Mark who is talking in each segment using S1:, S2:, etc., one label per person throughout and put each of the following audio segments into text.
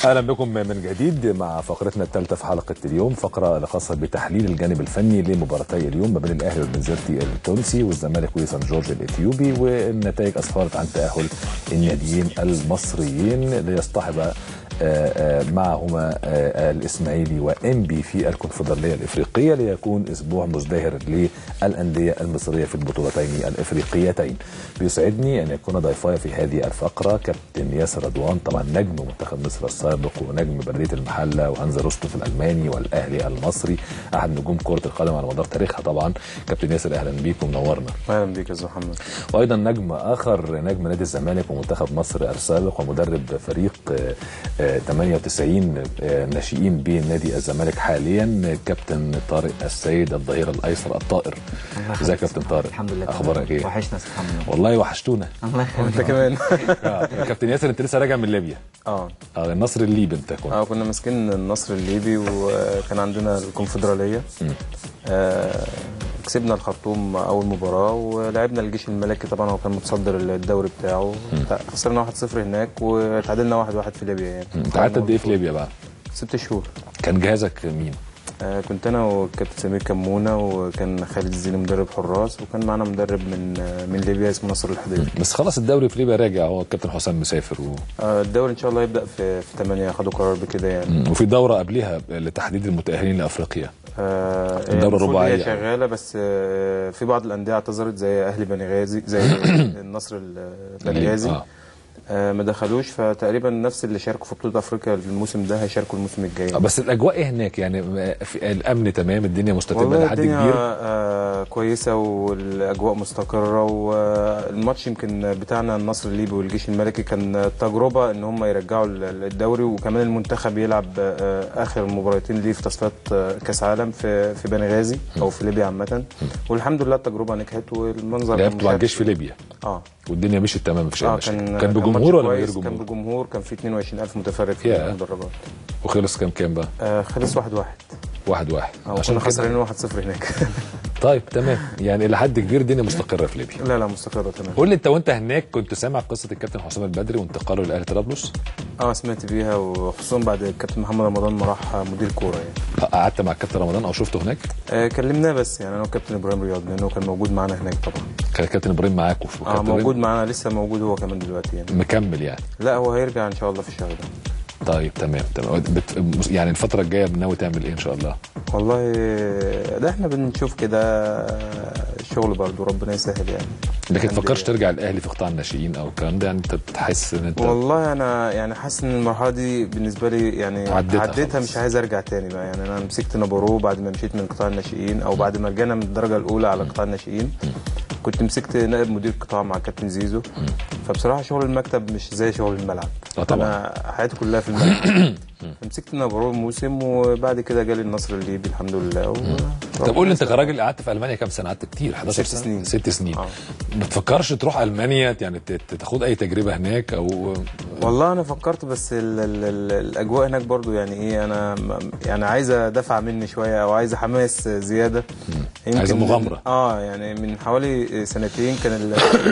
S1: اهلا بكم من جديد مع فقرتنا الثالثه في حلقه اليوم فقره خاصه بتحليل الجانب الفني لمباراتي اليوم ما بين الاهلي والبنزرتي التونسي والزمالك وسان جورج الاثيوبي والنتائج اسفرت عن تاهل الناديين المصريين ليصطحب معهما الاسماعيلي وانبي في الكونفدراليه الافريقيه ليكون اسبوع مزدهر للانديه المصريه في البطولتين الافريقيتين. بيسعدني ان يكون ضيفاي في هذه الفقره كابتن ياسر رضوان طبعا نجم منتخب مصر السابق ونجم بلديه المحله وهانزا روستوف الالماني والاهلي المصري احد نجوم كره القدم على مدار تاريخها طبعا كابتن ياسر اهلا بيك ومنورنا.
S2: اهلا بيك يا استاذ محمد.
S1: وايضا نجم اخر نجم نادي الزمالك ومنتخب مصر السابق ومدرب فريق 98 ناشئين بنادي الزمالك حاليا كابتن طارق السيد الظهير الايسر الطائر ازيك يا كابتن طارق
S3: الحمد لله
S1: اخبارك ايه
S3: وحشنا سبحان الله
S1: والله وحشتونا
S3: الله يخليك
S2: انت كمان
S1: كابتن ياسر انت لسه راجع من ليبيا
S2: اه
S1: اه النصر الليبي انت كنت
S2: اه كنا ماسكين النصر الليبي وكان عندنا الكونفدراليه آه كسبنا الخرطوم اول مباراه ولعبنا الجيش الملكي طبعا هو كان متصدر الدوري بتاعه خسرنا 1-0 هناك وتعادلنا 1-1 في ليبيا يعني
S1: انت قعدت قد ايه في ليبيا بقى؟
S2: ست شهور
S1: كان جهازك مين؟
S2: آه كنت انا والكابتن سمير كمونه وكان خالد الزيني مدرب حراس وكان معنا مدرب من آه من ليبيا اسمه نصر الحضيري
S1: بس خلاص الدوري في ليبيا راجع هو الكابتن حسام مسافر و...
S2: آه الدوري ان شاء الله يبدا في في 8 خدوا قرار بكده يعني
S1: وفي دوره قبلها لتحديد المتاهلين لافريقيا
S2: آه
S1: الدورة الرباعية.
S2: هي شغاله بس آه في بعض الانديه اعتذرت زي اهلي بني غازي زي النصر بني غازي
S1: آه.
S2: آه ما دخلوش فتقريبا نفس اللي شاركوا في بطوله افريقيا الموسم ده هيشاركوا الموسم الجاي
S1: آه، بس الاجواء ايه هناك يعني في الامن تمام الدنيا مستتبه
S2: والله
S1: لحد
S2: الدنيا
S1: كبير
S2: آه كويسه والاجواء مستقره والماتش يمكن بتاعنا النصر الليبي والجيش الملكي كان تجربه ان هم يرجعوا الدوري وكمان المنتخب يلعب آه اخر مباراتين ليه في تصفيات آه كاس عالم في في بنغازي او في ليبيا عامه والحمد لله التجربه نجحت والمنظر كان
S1: لعبت مع
S2: مشرف.
S1: الجيش في ليبيا
S2: اه
S1: والدنيا مشيت تمام مفيش اي
S2: اه
S1: مشاكل
S2: كان
S1: كان بجمهور
S2: ماتش
S1: ولا من غير
S2: كويس، كان
S1: جمهور؟
S2: بجمهور كان في 22000 متفرج في
S1: ياه.
S2: المدرجات
S1: وخلص كام كام بقى؟
S2: آه خلص 1 1
S1: واحد واحد
S2: اه كنا خسرانين 1 0 هناك
S1: طيب تمام يعني الى حد كبير الدنيا مستقره في ليبيا
S2: لا لا مستقره تمام
S1: قول لي انت وانت هناك كنت سامع قصه الكابتن حسام البدري وانتقاله لاهلي طرابلس
S2: اه سمعت بيها وخصوصا بعد الكابتن محمد رمضان ما راح مدير كوره يعني
S1: قعدت مع الكابتن رمضان او شفته هناك
S2: آه كلمناه بس يعني انا والكابتن ابراهيم رياض لانه كان موجود معانا هناك طبعا
S1: كان الكابتن ابراهيم معاكم
S2: اه موجود معانا لسه موجود هو كمان دلوقتي يعني
S1: مكمل يعني
S2: لا هو هيرجع ان شاء الله في الشهر ده
S1: طيب تمام تمام بت... يعني الفتره الجايه ناوي تعمل ايه ان شاء الله
S2: والله ده احنا بنشوف كده شغل برضه ربنا يسهل يعني
S1: لكن
S2: عندي-
S1: تفكرش ترجع الاهلي في قطاع الناشئين او الكلام ده يعني انت بتحس ان انت
S2: والله انا يعني حاسس ان المرحله دي بالنسبه لي يعني
S1: عديتها
S2: عديتها
S1: خلاص.
S2: مش عايز ارجع تاني بقى يعني انا مسكت نابورو بعد ما مشيت من قطاع الناشئين او بعد ما رجعنا من الدرجه الاولى على قطاع الناشئين كنت مسكت نائب مدير قطاع مع كابتن زيزو فبصراحه شغل المكتب مش زي شغل الملعب
S1: آه طبعا.
S2: انا حياتي كلها في الملعب مسكت نابورو موسم وبعد كده جالي النصر الليبي الحمد لله و...
S1: طب قول لي انت كراجل قعدت في المانيا كام سنه قعدت كتير 11
S2: ست
S1: سنه
S2: سنين.
S1: ست سنين
S2: آه.
S1: ما تفكرش تروح المانيا يعني ت- ت- تاخد اي تجربه هناك او
S2: والله انا فكرت بس ال ال ال الاجواء هناك برضو يعني ايه انا م- يعني عايزه دفع مني شويه او عايزه حماس زياده يمكن
S1: عايزة مغامرة.
S2: اه يعني من حوالي سنتين كان ال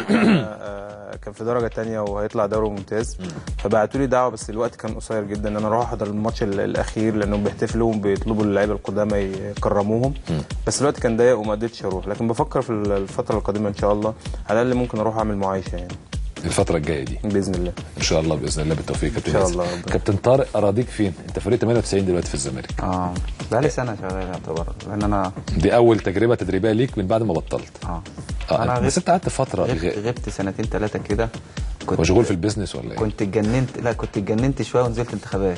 S2: آه، كان في درجه تانية وهيطلع دوري ممتاز فبعتوا لي دعوه بس الوقت كان قصير جدا ان انا اروح احضر الماتش ال- الاخير لانهم بيحتفلوا وبيطلبوا اللعيبه القدامى يكرموهم بس الوقت كان ضيق وما قدرتش اروح لكن بفكر في الفتره القادمه ان شاء الله على الاقل ممكن اروح اعمل معايشه يعني
S1: الفتره الجايه دي
S2: باذن الله
S1: ان شاء الله باذن الله بالتوفيق كابتن
S2: إن شاء
S1: ياسر.
S2: الله ربنا.
S1: كابتن طارق اراضيك فين انت فريق 98 دلوقتي في الزمالك
S3: اه بقالي سنه شغال يعتبر لان انا
S1: دي اول تجربه تدريبيه ليك من بعد ما بطلت
S3: اه
S1: اه
S3: انا
S1: بس
S3: غبت
S1: انت قعدت فتره
S3: غبت,
S1: غ-
S3: غبت سنتين ثلاثه كده كنت
S1: مشغول في البيزنس ولا ايه
S3: كنت اتجننت لا كنت اتجننت شويه ونزلت انتخابات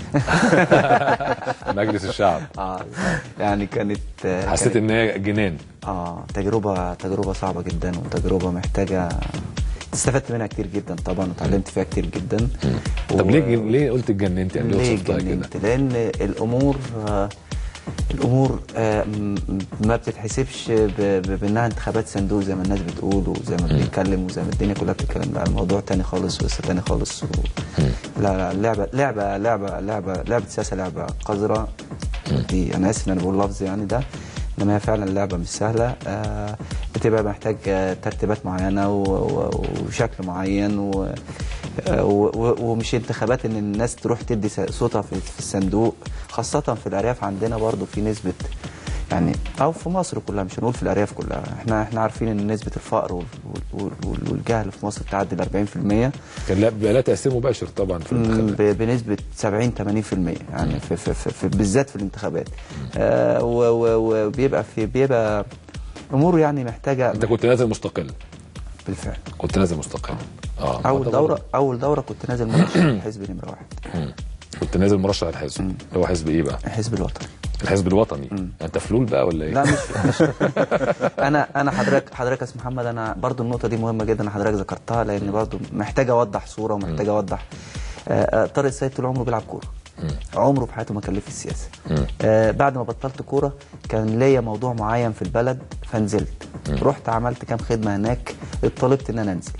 S1: مجلس الشعب
S3: اه يعني كانت آه،
S1: حسيت
S3: كانت-
S1: ان هي جنان
S3: اه تجربه تجربه صعبه جدا وتجربه محتاجه استفدت منها كتير جدا طبعا وتعلمت فيها كتير جدا
S1: طب
S3: و-
S1: ليه ليه قلت اتجننت يعني ليه
S3: ليه
S1: وصفتها كده
S3: اتجننت لان الامور آه، الامور آه، م- ما بتتحسبش ب- ب- بانها انتخابات صندوق زي ما الناس بتقول وزي ما بنتكلم وزي ما الدنيا كلها بتتكلم لا الموضوع تاني خالص وقصه تاني خالص و... لا لا لعبه لعبه لعبه لعبه لعبه سياسه لعبه قذره دي انا اسف ان انا بقول لفظ يعني ده انما هي فعلا لعبه مش سهله آه، بتبقى محتاج آه، ترتيبات معينه و- و- وشكل معين و آه، و- و- ومش انتخابات ان الناس تروح تدي س- صوتها في في الصندوق خاصه في الارياف عندنا برضو في نسبه يعني او في مصر كلها مش هنقول في الارياف كلها احنا احنا عارفين ان نسبه الفقر وال- وال- وال- والجهل في مصر تعدي ال 40%
S1: كان لا بيبقى لها تاثير مباشر طبعا في الانتخابات
S3: ب- بنسبه 70 80% يعني في في في في بالذات في الانتخابات آه و- و- وبيبقى في بيبقى امور يعني محتاجه
S1: انت كنت نازل مستقل
S3: بالفعل
S1: كنت نازل مستقل اه
S3: اول
S1: طبعاً.
S3: دوره اول دوره كنت نازل مرشح الحزب نمره واحد
S1: مم. كنت نازل مرشح الحزب اللي هو حزب ايه بقى؟
S3: الحزب الوطني
S1: الحزب الوطني انت فلول بقى ولا ايه؟
S3: لا مش, مش انا انا حضرتك حضرتك يا استاذ محمد انا برضو النقطه دي مهمه جدا إن حضرتك ذكرتها لان برضو محتاج اوضح صوره ومحتاج اوضح آه، آه، طارق السيد طول عمره بيلعب كوره عمره في حياته ما كان ليه في السياسه آه بعد ما بطلت كوره كان ليا موضوع معين في البلد فنزلت رحت عملت كام خدمه هناك اتطلبت ان انا انزل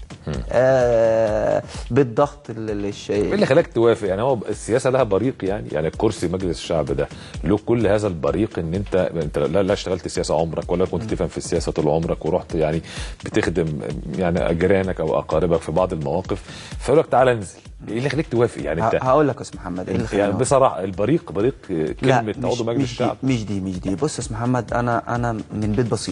S3: آه بالضغط ال- ال- الش-
S1: ايه اللي خلاك توافق يعني هو السياسه لها بريق يعني يعني الكرسي مجلس الشعب ده له كل هذا البريق ان انت انت لا, لا اشتغلت سياسه عمرك ولا كنت تفهم في السياسه طول عمرك ورحت يعني بتخدم يعني جيرانك او اقاربك في بعض المواقف فيقول لك تعالى انزل ايه اللي خليك توافق يعني انت
S3: هقول لك يا استاذ محمد ايه اللي
S1: يعني
S3: خلاني
S1: بصراحه البريق بريق كلمه عضو مجلس
S3: مش
S1: الشعب
S3: دي مش دي مش دي بص يا استاذ محمد انا انا من بيت بسيط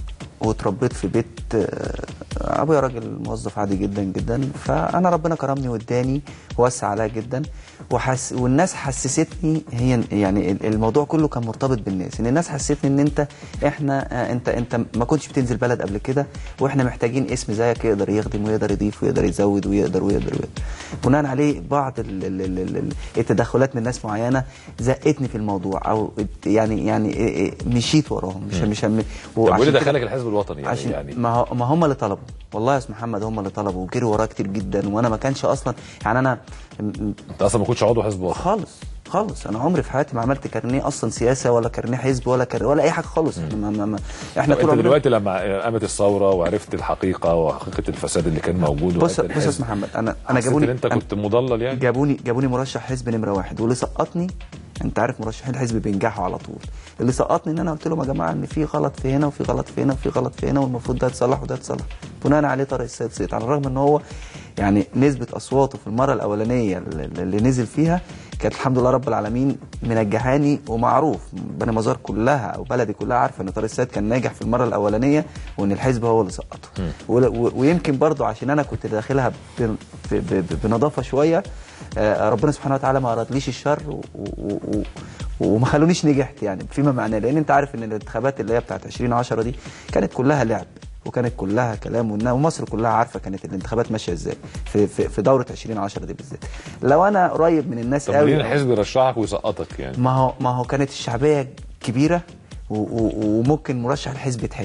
S3: واتربيت في بيت آه، ابويا راجل موظف عادي جدا جدا فانا ربنا كرمني واداني ووسع عليا جدا وحس والناس حسستني هي يعني ال- الموضوع كله كان مرتبط بالناس ان الناس حسستني ان انت احنا آه، انت انت ما كنتش بتنزل بلد قبل كده واحنا محتاجين اسم زيك يقدر يخدم ويقدر يضيف ويقدر يزود ويقدر ويقدر, ويقدر. بناء عليه بعض ال ال ال ال ال التدخلات من ناس معينه زقتني في الموضوع او ات- يعني يعني إيه إيه مشيت وراهم مش مش
S1: طب
S3: وعشان
S1: وايه اللي
S3: كده-
S1: دخلك الحزب الوطني يعني,
S3: عشان
S1: يعني
S3: ما هو ما هم اللي طلبوا والله يا استاذ محمد هم اللي طلبوا وجروا ورايا كتير جدا وانا ما كانش اصلا يعني انا م- م-
S1: انت اصلا ما كنتش عضو حزب وطني
S3: خالص خالص انا عمري في حياتي ما عملت كارنيه اصلا سياسه ولا كارنيه حزب ولا كارنيه ولا اي حاجه خالص ما ما ما احنا
S1: طب
S3: طول
S1: انت
S3: عمرنا
S1: دلوقتي لما قامت الثوره وعرفت الحقيقه وحقيقه الفساد اللي كان موجود
S3: بص
S1: وقت
S3: بص يا
S1: الحزب،
S3: استاذ محمد انا انا
S1: حسيت
S3: جابوني
S1: ان انت
S3: أنا-
S1: كنت مضلل يعني
S3: جابوني جابوني مرشح حزب نمره واحد واللي سقطني انت عارف مرشحين الحزب بينجحوا على طول اللي سقطني ان انا قلت لهم يا جماعه ان في غلط في هنا وفي غلط في هنا وفي غلط في هنا والمفروض ده يتصلح وده يتصلح بناء عليه طارق السيد سقط على الرغم ان هو يعني نسبه اصواته في المره الاولانيه اللي اللي نزل فيها كانت الحمد لله رب العالمين منجحاني ومعروف بني مزار كلها او بلدي كلها عارفه ان طارق السيد كان ناجح في المره الاولانيه وان الحزب هو اللي سقطه و- و- ويمكن برضو عشان انا كنت داخلها ب- ب- ب- بنظافه شويه آه، ربنا سبحانه وتعالى ما ارادليش الشر و- و- و- وما خلونيش نجحت يعني فيما معناه لان انت عارف ان الانتخابات اللي هي بتاعت 2010 دي كانت كلها لعب وكانت كلها كلام والنا- ومصر كلها عارفه كانت الانتخابات ماشيه ازاي في في, في دوره 2010 دي بالذات لو انا قريب من الناس
S1: طب
S3: قوي
S1: ليه الحزب يرشحك ويسقطك يعني
S3: ما هو ما هو كانت الشعبيه كبيره و- و- وممكن مرشح الحزب يتحرج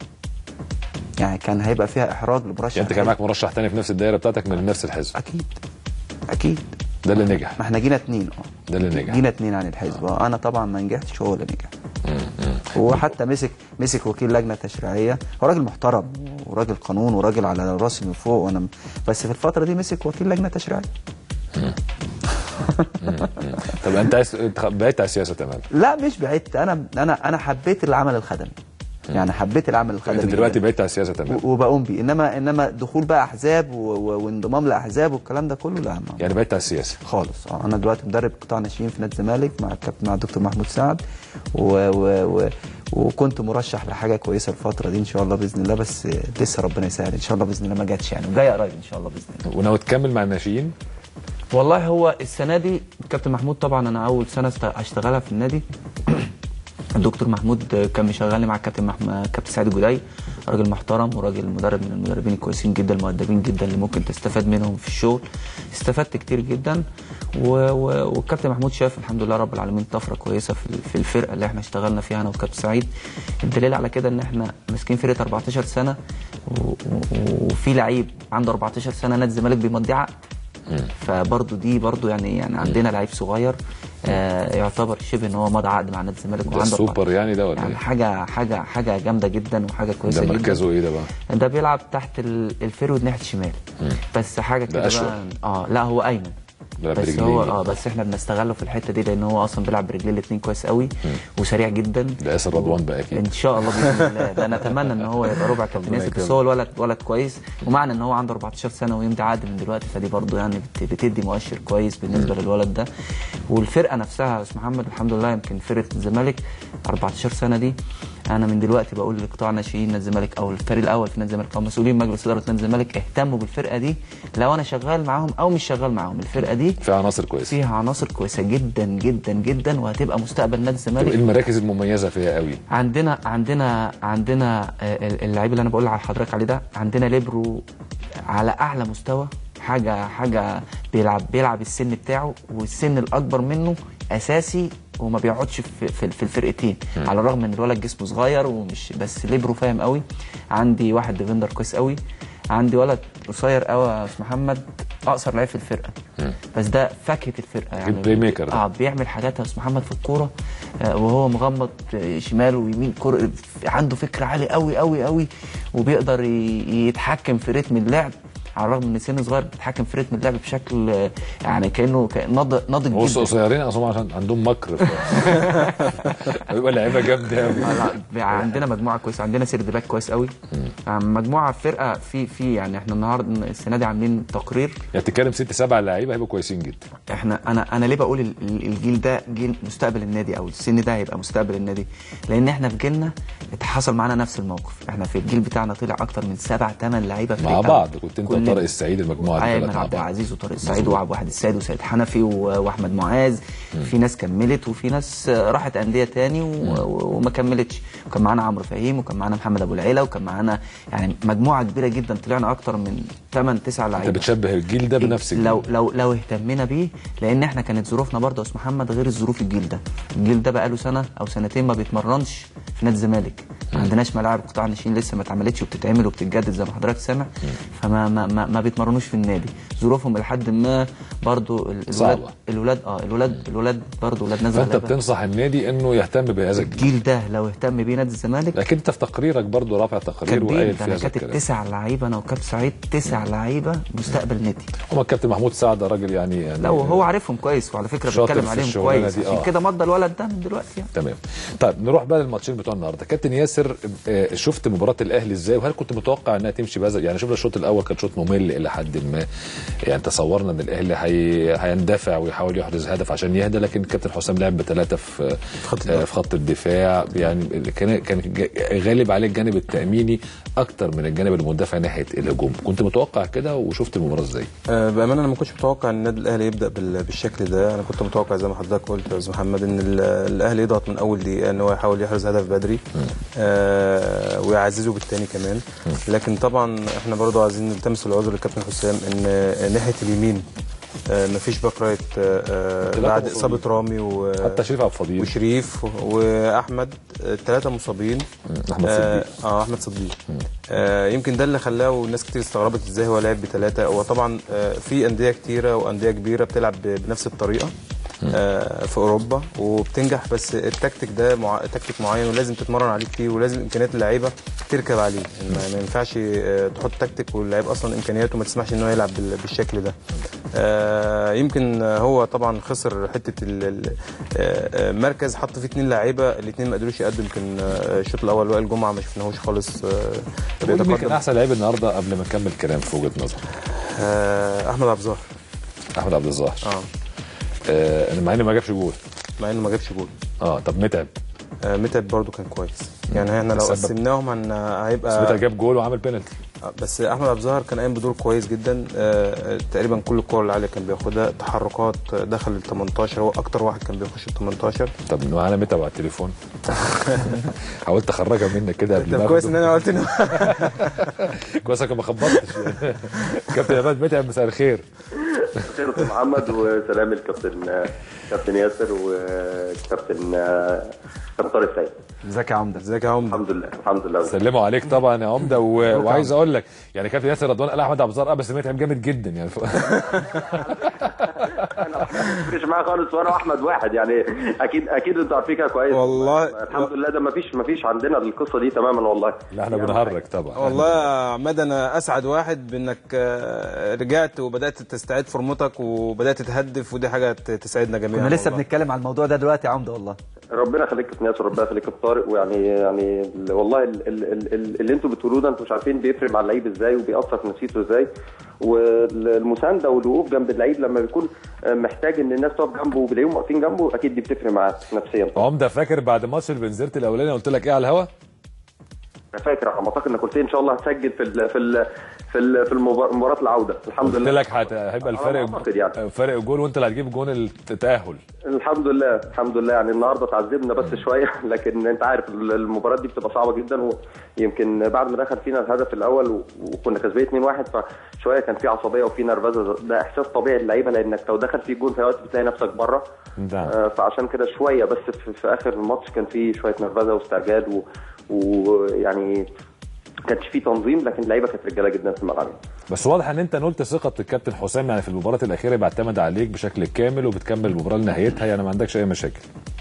S3: يعني كان هيبقى فيها احراج لمرشح
S1: يعني انت كان
S3: الحزب.
S1: معاك مرشح تاني في نفس الدايره بتاعتك من نفس الحزب
S3: اكيد اكيد
S1: ده اللي نجح
S3: ما احنا جينا اتنين اه
S1: ده اللي نجح
S3: جينا اتنين عن الحزب آه، انا طبعا ما نجحتش هو اللي نجح هو حتى مسك مسك وكيل لجنه تشريعيه هو راجل محترم وراجل قانون وراجل على راسي من فوق وانا بس في الفتره دي مسك وكيل لجنه تشريعيه
S1: طب انت عايز انت بعدت على السياسه تماما
S3: لا مش بعدت انا انا انا حبيت العمل الخدمي يعني حبيت العمل الخدمي
S1: انت دلوقتي
S3: جداً.
S1: بعدت على السياسه تماما
S3: و- وبقوم بيه انما انما دخول بقى احزاب و- و- وانضمام لاحزاب والكلام ده كله لا ما
S1: يعني بعدت على السياسه
S3: خالص اه انا دلوقتي مدرب قطاع ناشئين في نادي الزمالك مع الكابتن مع الدكتور محمود سعد و و و وكنت مرشح لحاجه كويسه الفتره دي ان شاء الله باذن الله بس لسه ربنا يسهل ان شاء الله باذن الله ما جاتش يعني وجايه قريب ان شاء الله باذن الله
S1: وناوي تكمل مع الناشئين
S3: والله هو السنه دي كابتن محمود طبعا انا اول سنه است- اشتغلها في النادي الدكتور محمود كان مشغلني مع الكابتن محمد كابتن سعيد الجدعي راجل محترم وراجل مدرب من المدربين الكويسين جدا المؤدبين جدا اللي ممكن تستفاد منهم في الشغل استفدت كتير جدا و... و... والكابتن محمود شاف الحمد لله رب العالمين طفره كويسه في في الفرقه اللي احنا اشتغلنا فيها انا وكابتن سعيد الدليل على كده ان احنا ماسكين فرقه 14 سنه و... و... وفي لعيب عنده 14 سنه نادي الزمالك بيمضي عقد فبرضه دي برضه يعني يعني عندنا لعيب صغير آه يعتبر شبه ان هو مضى عقد مع نادي الزمالك
S1: ده
S3: وعنده
S1: السوبر يعني ده ولا
S3: يعني
S1: ايه؟
S3: حاجه حاجه حاجه جامده جدا وحاجه كويسه
S1: ده
S3: جدا
S1: مركزه ايه ده بقى؟
S3: ده بيلعب تحت ال- الفيرود ناحيه الشمال بس حاجه كده
S1: أشول.
S3: بقى اه لا هو ايمن
S1: بيلعب
S3: بس
S1: برجليه.
S3: هو اه بس احنا بنستغله في الحته دي لان هو اصلا بيلعب برجليه الاثنين كويس قوي وسريع جدا
S1: ده ياسر رضوان بقى اكيد
S3: ان شاء الله باذن الله ده نتمنى ان هو يبقى ربع كابتن ياسر بس هو الولد ولد كويس ومعنى ان هو عنده 14 سنه ويمضي عقد من دلوقتي فدي برضه يعني بت- بتدي مؤشر كويس بالنسبه للولد ده والفرقه نفسها يا استاذ محمد الحمد لله يمكن فرقه الزمالك 14 سنه دي انا من دلوقتي بقول لقطاع ناشئين نادي الزمالك او الفريق الاول في نادي الزمالك او مسؤولين مجلس اداره نادي الزمالك اهتموا بالفرقه دي لو انا شغال معاهم او مش شغال معاهم الفرقه دي
S1: في عناصر كويسه
S3: فيها عناصر كويسه جدا جدا جدا وهتبقى مستقبل نادي
S1: طب ايه
S3: الزمالك
S1: المراكز المميزه فيها قوي
S3: عندنا عندنا عندنا آه، اللعيب اللي انا بقول على حضرتك عليه ده عندنا ليبرو على اعلى مستوى حاجه حاجه بيلعب بيلعب السن بتاعه والسن الاكبر منه اساسي وما بيقعدش في, في, في الفرقتين على الرغم ان الولد جسمه صغير ومش بس ليبرو فاهم قوي عندي واحد ديفندر كويس قوي عندي ولد قصير قوي يا استاذ محمد اقصر لعيب في الفرقه بس ده فاكهه الفرقه يعني
S1: البلاي ميكر ده.
S3: اه بيعمل حاجات يا استاذ محمد في الكوره آه، وهو مغمض آه، شمال ويمين كرة عنده فكر عالي قوي قوي قوي وبيقدر ي- يتحكم في رتم اللعب على الرغم ان سن صغير بيتحكم في رتم اللعب بشكل آه، يعني كانه كأن ناضج ناضج
S1: هو
S3: جدا
S1: قصيرين اصلا عشان عندهم مكر ف... بيبقى لعيبه جامده قوي
S3: آه، لا، عندنا مجموعه كويسه عندنا سيرد باك كويس قوي آه، مجموعه فرقه في في يعني احنا النهارده السنه دي عاملين تقرير
S1: يعني تتكلم ست سبع لعيبه هيبقوا كويسين جدا
S3: احنا انا انا ليه بقول ال- ال- الجيل ده جيل مستقبل النادي او السن ده هيبقى مستقبل النادي لان احنا في جيلنا حصل معانا نفس الموقف احنا في الجيل بتاعنا طلع اكتر من سبع ثمان لعيبه
S1: مع
S3: فرقة.
S1: بعض كنت انت
S3: كلنا.
S1: وطارق السعيد المجموعه دي
S3: ايمن
S1: ثلاثة مع
S3: عبد
S1: بعض.
S3: العزيز وطارق السعيد وعبد واحد السيد وسيد حنفي و- واحمد معاذ في ناس كملت وفي ناس راحت انديه تاني و- و- وما كملتش وكان معانا عمرو فهيم وكان معانا محمد ابو العيله وكان معانا يعني مجموعه كبيره جدا طلعنا اكتر من 8 9
S1: انت
S3: لعيبه
S1: بتشبه الجيل ده بنفس الجيل
S3: لو لو لو اهتمينا بيه لان احنا كانت ظروفنا برضه يا استاذ محمد غير الظروف الجيل ده الجيل ده بقاله سنه او سنتين ما بيتمرنش في نادي الزمالك ما عندناش ملاعب قطاع ناشئين لسه ما اتعملتش وبتتعمل وبتتجدد زي ما حضرتك سامع فما ما ما, ما بيتمرنوش في النادي ظروفهم لحد ما برضه ال- الولاد
S1: صعبة.
S3: الولاد اه الولاد الولاد برضه ولاد ناس
S1: فانت
S3: غلابة.
S1: بتنصح النادي انه يهتم بهذا الجيل
S3: الجيل ده لو اهتم بيه نادي الزمالك
S1: لكن انت في تقريرك برضو رافع تقرير
S3: كاتبين
S1: وقايل
S3: ده
S1: في
S3: انا
S1: هذا
S3: كاتب
S1: الكلام
S3: تسع لعيبه انا وكابتن سعيد تسع لعيبه مستقبل نادي
S1: هو الكابتن محمود سعد ده راجل يعني, يعني
S3: لا وهو عارفهم كويس وعلى فكره
S1: شاطر
S3: بيتكلم
S1: في
S3: عليهم
S1: الشغلانة
S3: كويس
S1: دي،
S3: عشان
S1: آه.
S3: كده مضى الولد ده من دلوقتي يعني.
S1: تمام طيب نروح بقى للماتشين بتوع النهارده كابتن ياسر آه، شفت مباراه الاهلي ازاي وهل كنت متوقع انها تمشي بهذا يعني شفنا الشوط الاول كان شوط ممل الى حد ما يعني تصورنا ان الاهلي هي... هيندفع ويحاول يحرز هدف عشان يهدى لكن الكابتن حسام لعب بثلاثه في
S2: خط
S1: آه، في خط الدفاع يعني كان كان ج- غالب عليه الجانب التاميني اكتر من الجانب المدافع ناحيه الهجوم كنت متوقع كده وشفت المباراه ازاي
S2: آه، بامانه انا ما كنتش متوقع ان النادي الاهلي يبدا بال- بالشكل ده انا كنت متوقع زي ما حضرتك قلت يا استاذ محمد ان ال- الاهلي يضغط من اول دقيقه ان هو يحاول يحرز هدف بدري آه ويعززه بالتاني كمان لكن طبعا احنا برضو عايزين نلتمس العذر للكابتن حسام ان آه، ناحيه اليمين آه مفيش باك رايت آه آه
S1: ثلاثة
S2: بعد
S1: مصابين.
S2: اصابه رامي و
S1: حتى شريف عبد الفضيل
S2: وشريف واحمد الثلاثه مصابين
S1: احمد
S2: آه،
S1: صديق
S2: اه احمد صديق آه يمكن ده اللي خلاه والناس كتير استغربت ازاي هو لعب بثلاثه هو طبعا آه في انديه كتيره وانديه كبيره بتلعب ب- بنفس الطريقه آه في اوروبا وبتنجح بس التكتيك ده مع... تكتيك معين ولازم تتمرن عليه كتير ولازم امكانيات اللعيبه تركب عليه ما, ما ينفعش آه تحط تكتيك واللعيب اصلا امكانياته ما تسمحش ان هو يلعب بال... بالشكل ده آه يمكن آه، هو طبعا خسر حته ال- ال- آه، آه، مركز حط فيه اثنين لعيبه الاثنين ما قدروش يقدموا يمكن آه، الشوط الاول وائل جمعه ما شفناهوش خالص آه،
S1: مين كان
S2: بيتقدم
S1: احسن لعيب النهارده قبل ما نكمل كلام في وجهه نظرك
S2: آه، احمد عبد الظاهر
S1: احمد عبد الظاهر
S2: اه
S1: آه مع انه ما جابش جول
S2: مع انه ما جابش جول
S1: اه طب متعب
S2: آه، متعب برضو كان كويس يعني احنا لو
S1: تسبب.
S2: قسمناهم هن...
S1: بس
S2: هيبقى
S1: متعب جاب جول وعمل بينالتي
S2: آه، بس احمد عبد الظاهر كان قايم بدور كويس جدا آه، تقريبا كل الكور العاليه كان بياخدها تحركات آه، دخل ال 18 هو اكتر واحد كان بيخش ال 18
S1: طب معانا متعب على التليفون حاولت اخرجها منك كده قبل ما
S2: طب كويس ان
S1: أخده.
S2: انا قلت انه
S1: كويس انك ما خبطتش كابتن عماد متعب مساء الخير
S4: خير استاذ محمد وسلام الكابتن كابتن ياسر وكابتن كابتن طارق السيد
S3: ازيك يا عمده
S2: ازيك يا عمده
S4: الحمد لله الحمد لله
S1: سلموا عليك طبعا يا عمده و... وعايز اقول لك يعني كابتن ياسر رضوان قال احمد عبد الظاهر آه، بس متعب جامد جدا يعني ف...
S4: انا مش معايا خالص وانا واحمد واحد يعني اكيد اكيد انتوا عارفينها كويس
S2: والله-
S4: الحمد لله ده ما فيش ما فيش عندنا القصه دي تماما والله
S1: لا احنا بنهرج طبعا
S2: والله يا عماد انا اسعد واحد بانك آه، رجعت وبدات تستعيد فورمتك فورمتك وبدات تهدف ودي حاجه ت- تسعدنا جميعا
S3: كنا لسه
S2: والله.
S3: بنتكلم على الموضوع ده دلوقتي يا عمده والله
S4: ربنا يخليك يا ناس وربنا يخليك يا طارق ويعني يعني ال- والله ال- ال- ال- ال- اللي انتوا بتقولوه ده انتوا مش عارفين بيفرق مع اللعيب ازاي وبيأثر في نفسيته ازاي والمسانده والوقوف جنب اللعيب لما بيكون محتاج ان الناس تقف جنبه وبيلاقيهم واقفين جنبه اكيد دي بتفرق معاه نفسيا
S1: عمده فاكر بعد ماتش البنزرت الاولاني قلت لك ايه على الهوا
S4: انا فاكر على ما اعتقد انك قلت لي ان شاء الله هتسجل في ال في ال في ال في المبار- مباراه العوده الحمد
S1: قلت
S4: لله
S1: لك هت- هيبقى
S4: على ما أعتقد
S1: الفرق
S4: يعني.
S1: فرق جول وانت اللي هتجيب جون التاهل
S4: الحمد لله الحمد لله يعني النهارده تعذبنا بس شويه لكن انت عارف المباراه دي بتبقى صعبه جدا ويمكن بعد ما دخل فينا الهدف الاول و- وكنا كسبانين 2-1 فشويه كان في عصبيه وفي نرفزه ده احساس طبيعي للعيبه لانك لو دخل فيك جون في وقت بتلاقي نفسك بره
S1: نعم.
S4: آه، فعشان كده شويه بس في, في اخر الماتش كان في شويه نرفزه واستعجال و- ويعني كانش في تنظيم لكن اللعيبه كانت رجاله جدا في الملعب يعني.
S1: بس واضح ان انت نلت ثقه الكابتن حسام يعني في المباراه الاخيره بيعتمد عليك بشكل كامل وبتكمل المباراه لنهايتها يعني ما عندكش اي مشاكل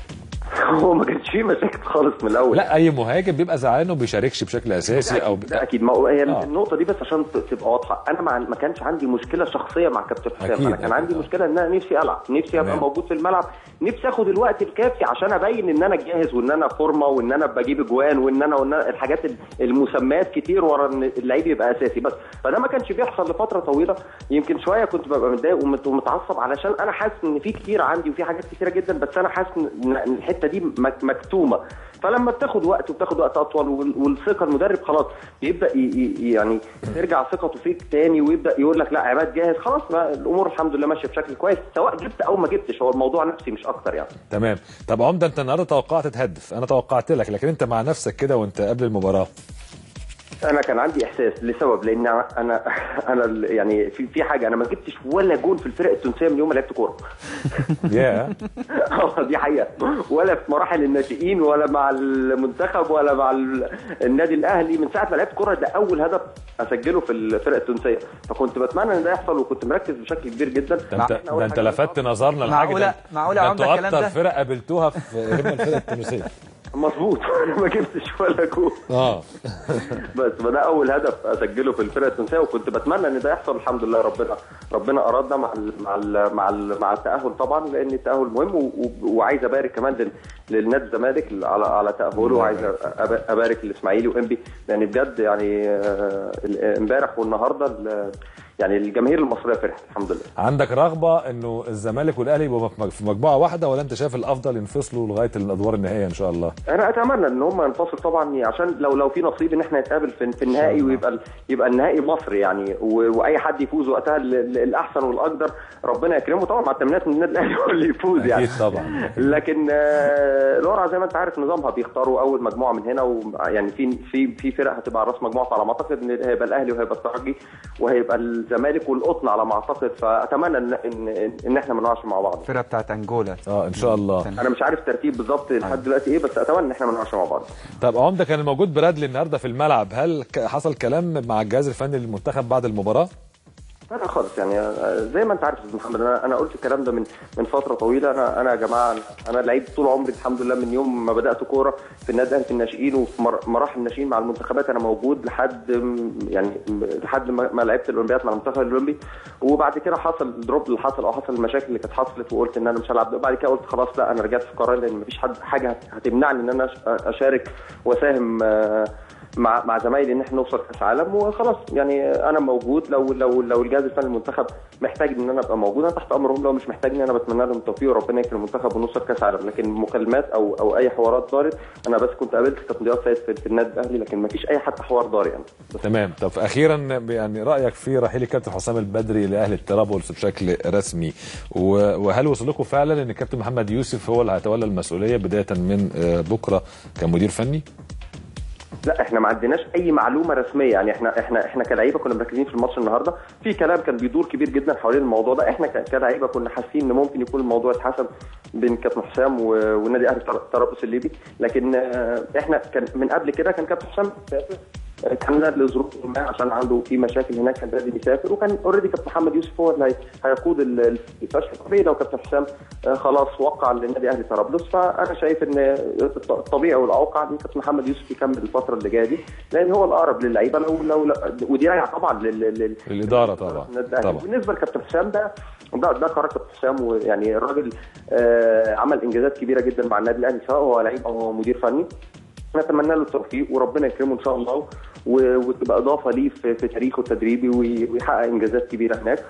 S4: هو ما كانش فيه مشاكل خالص من الاول
S1: لا اي مهاجم بيبقى زعلان وما بيشاركش بشكل اساسي او ب...
S4: ده اكيد ما هو هي
S1: آه.
S4: النقطه دي بس عشان ت- تبقى واضحه انا ما, ما كانش عندي مشكله شخصيه مع كابتن حسام
S1: أكيد،
S4: انا كان
S1: أكيد،
S4: عندي
S1: آه.
S4: مشكله ان انا نفسي العب نفسي ابقى
S1: تمام.
S4: موجود في الملعب نفسي اخد الوقت الكافي عشان ابين ان انا جاهز وان انا فورمه وان انا بجيب اجوان وان انا وان أنا الحاجات ال- المسميات كتير ورا ان اللعيب يبقى اساسي بس فده ما كانش بيحصل لفتره طويله يمكن شويه كنت ببقى متضايق ومت- ومتعصب علشان انا حاسس ان في كتير عندي وفي حاجات كتيره جدا بس انا حاسس ان إن الحته دي مك- مكتومه فلما بتاخد وقت وبتاخد وقت اطول وال- والثقه المدرب خلاص بيبدا ي- ي- يعني ترجع ثقته فيك تاني ويبدا يقول لك لا عماد جاهز خلاص بقى الامور الحمد لله ماشيه بشكل كويس سواء جبت او ما جبتش هو الموضوع نفسي مش اكتر يعني
S1: تمام طب عمده انت النهارده توقعت تهدف انا توقعت لك لكن انت مع نفسك كده وانت قبل المباراه
S4: انا كان عندي احساس لسبب لان انا انا ال- يعني في في حاجه انا ما جبتش ولا جون في الفرق التونسيه من يوم ما لعبت كوره
S1: يا
S4: اه دي حقيقه ولا في مراحل الناشئين ولا مع المنتخب ولا مع ال- النادي الاهلي من ساعه ما لعبت كوره ده اول هدف اسجله في الفرق التونسيه فكنت بتمنى ان ده يحصل وكنت مركز بشكل كبير جدا
S1: ده انت
S4: إحنا أول
S1: ده انت
S4: حاجة
S1: لفت نظرنا لحاجه
S3: معقولة-
S1: ده-
S3: معقولة
S1: ده
S3: يا عمدة
S1: انتوا
S3: الكلام
S1: اكتر
S3: ده؟
S1: فرق قابلتوها في هم الفرق التونسيه
S4: مظبوط ما جبتش ولا جول
S1: اه
S4: بس فده اول هدف اسجله في الفرقه التونسيه وكنت بتمنى ان ده يحصل الحمد لله ربنا ربنا ارادنا مع ال مع ال مع ال مع التاهل طبعا لان التاهل مهم و- و- وعايز ابارك كمان لل- للنادي الزمالك على على تاهله وعايز أب- ابارك للاسماعيلي وانبي لان بجد يعني آه، ال- امبارح والنهارده ال- يعني الجماهير المصريه فرحت الحمد لله
S1: عندك رغبه انه الزمالك والاهلي يبقوا في مج- في مجموعه واحده ولا انت شايف الافضل ينفصلوا لغايه الادوار النهائيه ان شاء الله
S4: انا اتمنى ان هم ينفصلوا طبعا عشان لو لو في نصيب ان احنا نتقابل في, في النهائي ويبقى ال- يبقى النهائي مصر يعني و- واي حد يفوز وقتها ال- ال- الاحسن والاقدر ربنا يكرمه طبعا مع التمنيات من النادي الاهلي هو اللي يفوز يعني
S1: اكيد طبعا
S4: لكن آه، القرعه زي ما انت عارف نظامها بيختاروا اول مجموعه من هنا ويعني في في في فرق هتبقى على راس مجموعه على ما اعتقد ان هيبقى الاهلي وهيبقى الترجي وهيبقى الزمالك والقطن على ما اعتقد فاتمنى ان ان, إن احنا ما نقعش مع بعض
S3: الفرقه بتاعت انجولا
S1: اه ان شاء الله
S4: انا مش عارف الترتيب بالظبط لحد دلوقتي ايه بس اتمنى ان احنا ما نقعش مع بعض
S1: طب عمده كان الموجود برادلي النهارده في الملعب هل ك- حصل كلام مع الجهاز الفني للمنتخب بعد المباراه
S4: لا لا خالص يعني آه، زي ما انت عارف يا استاذ محمد انا انا قلت الكلام ده من من فتره طويله انا انا يا جماعه انا لعيب طول عمري الحمد لله من يوم ما بدات كوره في النادي الاهلي في الناشئين وفي مر- مراحل الناشئين مع المنتخبات انا موجود لحد م- يعني م- لحد ما ما لعبت الاولمبياد مع المنتخب الاولمبي وبعد كده حصل الدروب اللي حصل او حصل المشاكل اللي كانت حصلت وقلت ان انا مش هلعب بعد كده قلت خلاص لا انا رجعت في قراري لان مفيش حد حاجه هتمنعني ان انا أش- اشارك واساهم آه، مع مع زمايلي ان احنا نوصل كاس عالم وخلاص يعني انا موجود لو لو لو الجهاز الفني المنتخب محتاج ان انا ابقى موجود انا تحت امرهم لو مش محتاجني انا بتمنى لهم التوفيق وربنا يكرم المنتخب ونوصل كاس عالم لكن مكالمات او او اي حوارات دارت انا بس كنت قابلت كابتن ضياء سيد في, في النادي الاهلي لكن ما فيش اي حتى حوار دار يعني بس
S1: تمام طب اخيرا يعني رايك في رحيل الكابتن حسام البدري لاهلي الطرابلس بشكل رسمي و- وهل وصل لكم فعلا ان الكابتن محمد يوسف هو اللي هيتولى المسؤوليه بدايه من آه، بكره كمدير فني
S4: لا احنا ما عندناش اي معلومه رسميه يعني احنا احنا احنا كلعيبه كنا مركزين في الماتش النهارده في كلام كان بيدور كبير جدا حوالين الموضوع ده احنا ك- كلعيبه كنا حاسين ان ممكن يكون الموضوع اتحسم بين كابتن حسام و- والنادي الاهلي طر- طرابلس الليبي لكن آه، احنا كان من قبل كده كان كابتن حسام آه، كان ده لظروف ما عشان عنده في مشاكل هناك كان لازم يسافر وكان اوريدي كابتن محمد يوسف هو اللي هي- هيقود ال- ال- الفشل طبيعي لو كابتن حسام آه، خلاص وقع للنادي اهلي طرابلس فانا شايف ان الط- الطبيعي والاوقع ان كابتن محمد يوسف يكمل الفتره اللي جايه دي لان هو الاقرب للعيبه لو لو لو- ودي راجعه طبعا لل لل-
S1: الإدارة طبعا.
S4: النادي الأهلي.
S1: طبعا.
S4: بالنسبه لكابتن حسام ده ده ده قرار كابتن حسام ويعني الراجل آه عمل انجازات كبيره جدا مع النادي الاهلي سواء هو لعيب او هو مدير فني نتمنى له التوفيق وربنا يكرمه ان شاء الله و- وتبقى اضافه ليه في, في تاريخه التدريبي وي- ويحقق انجازات كبيره هناك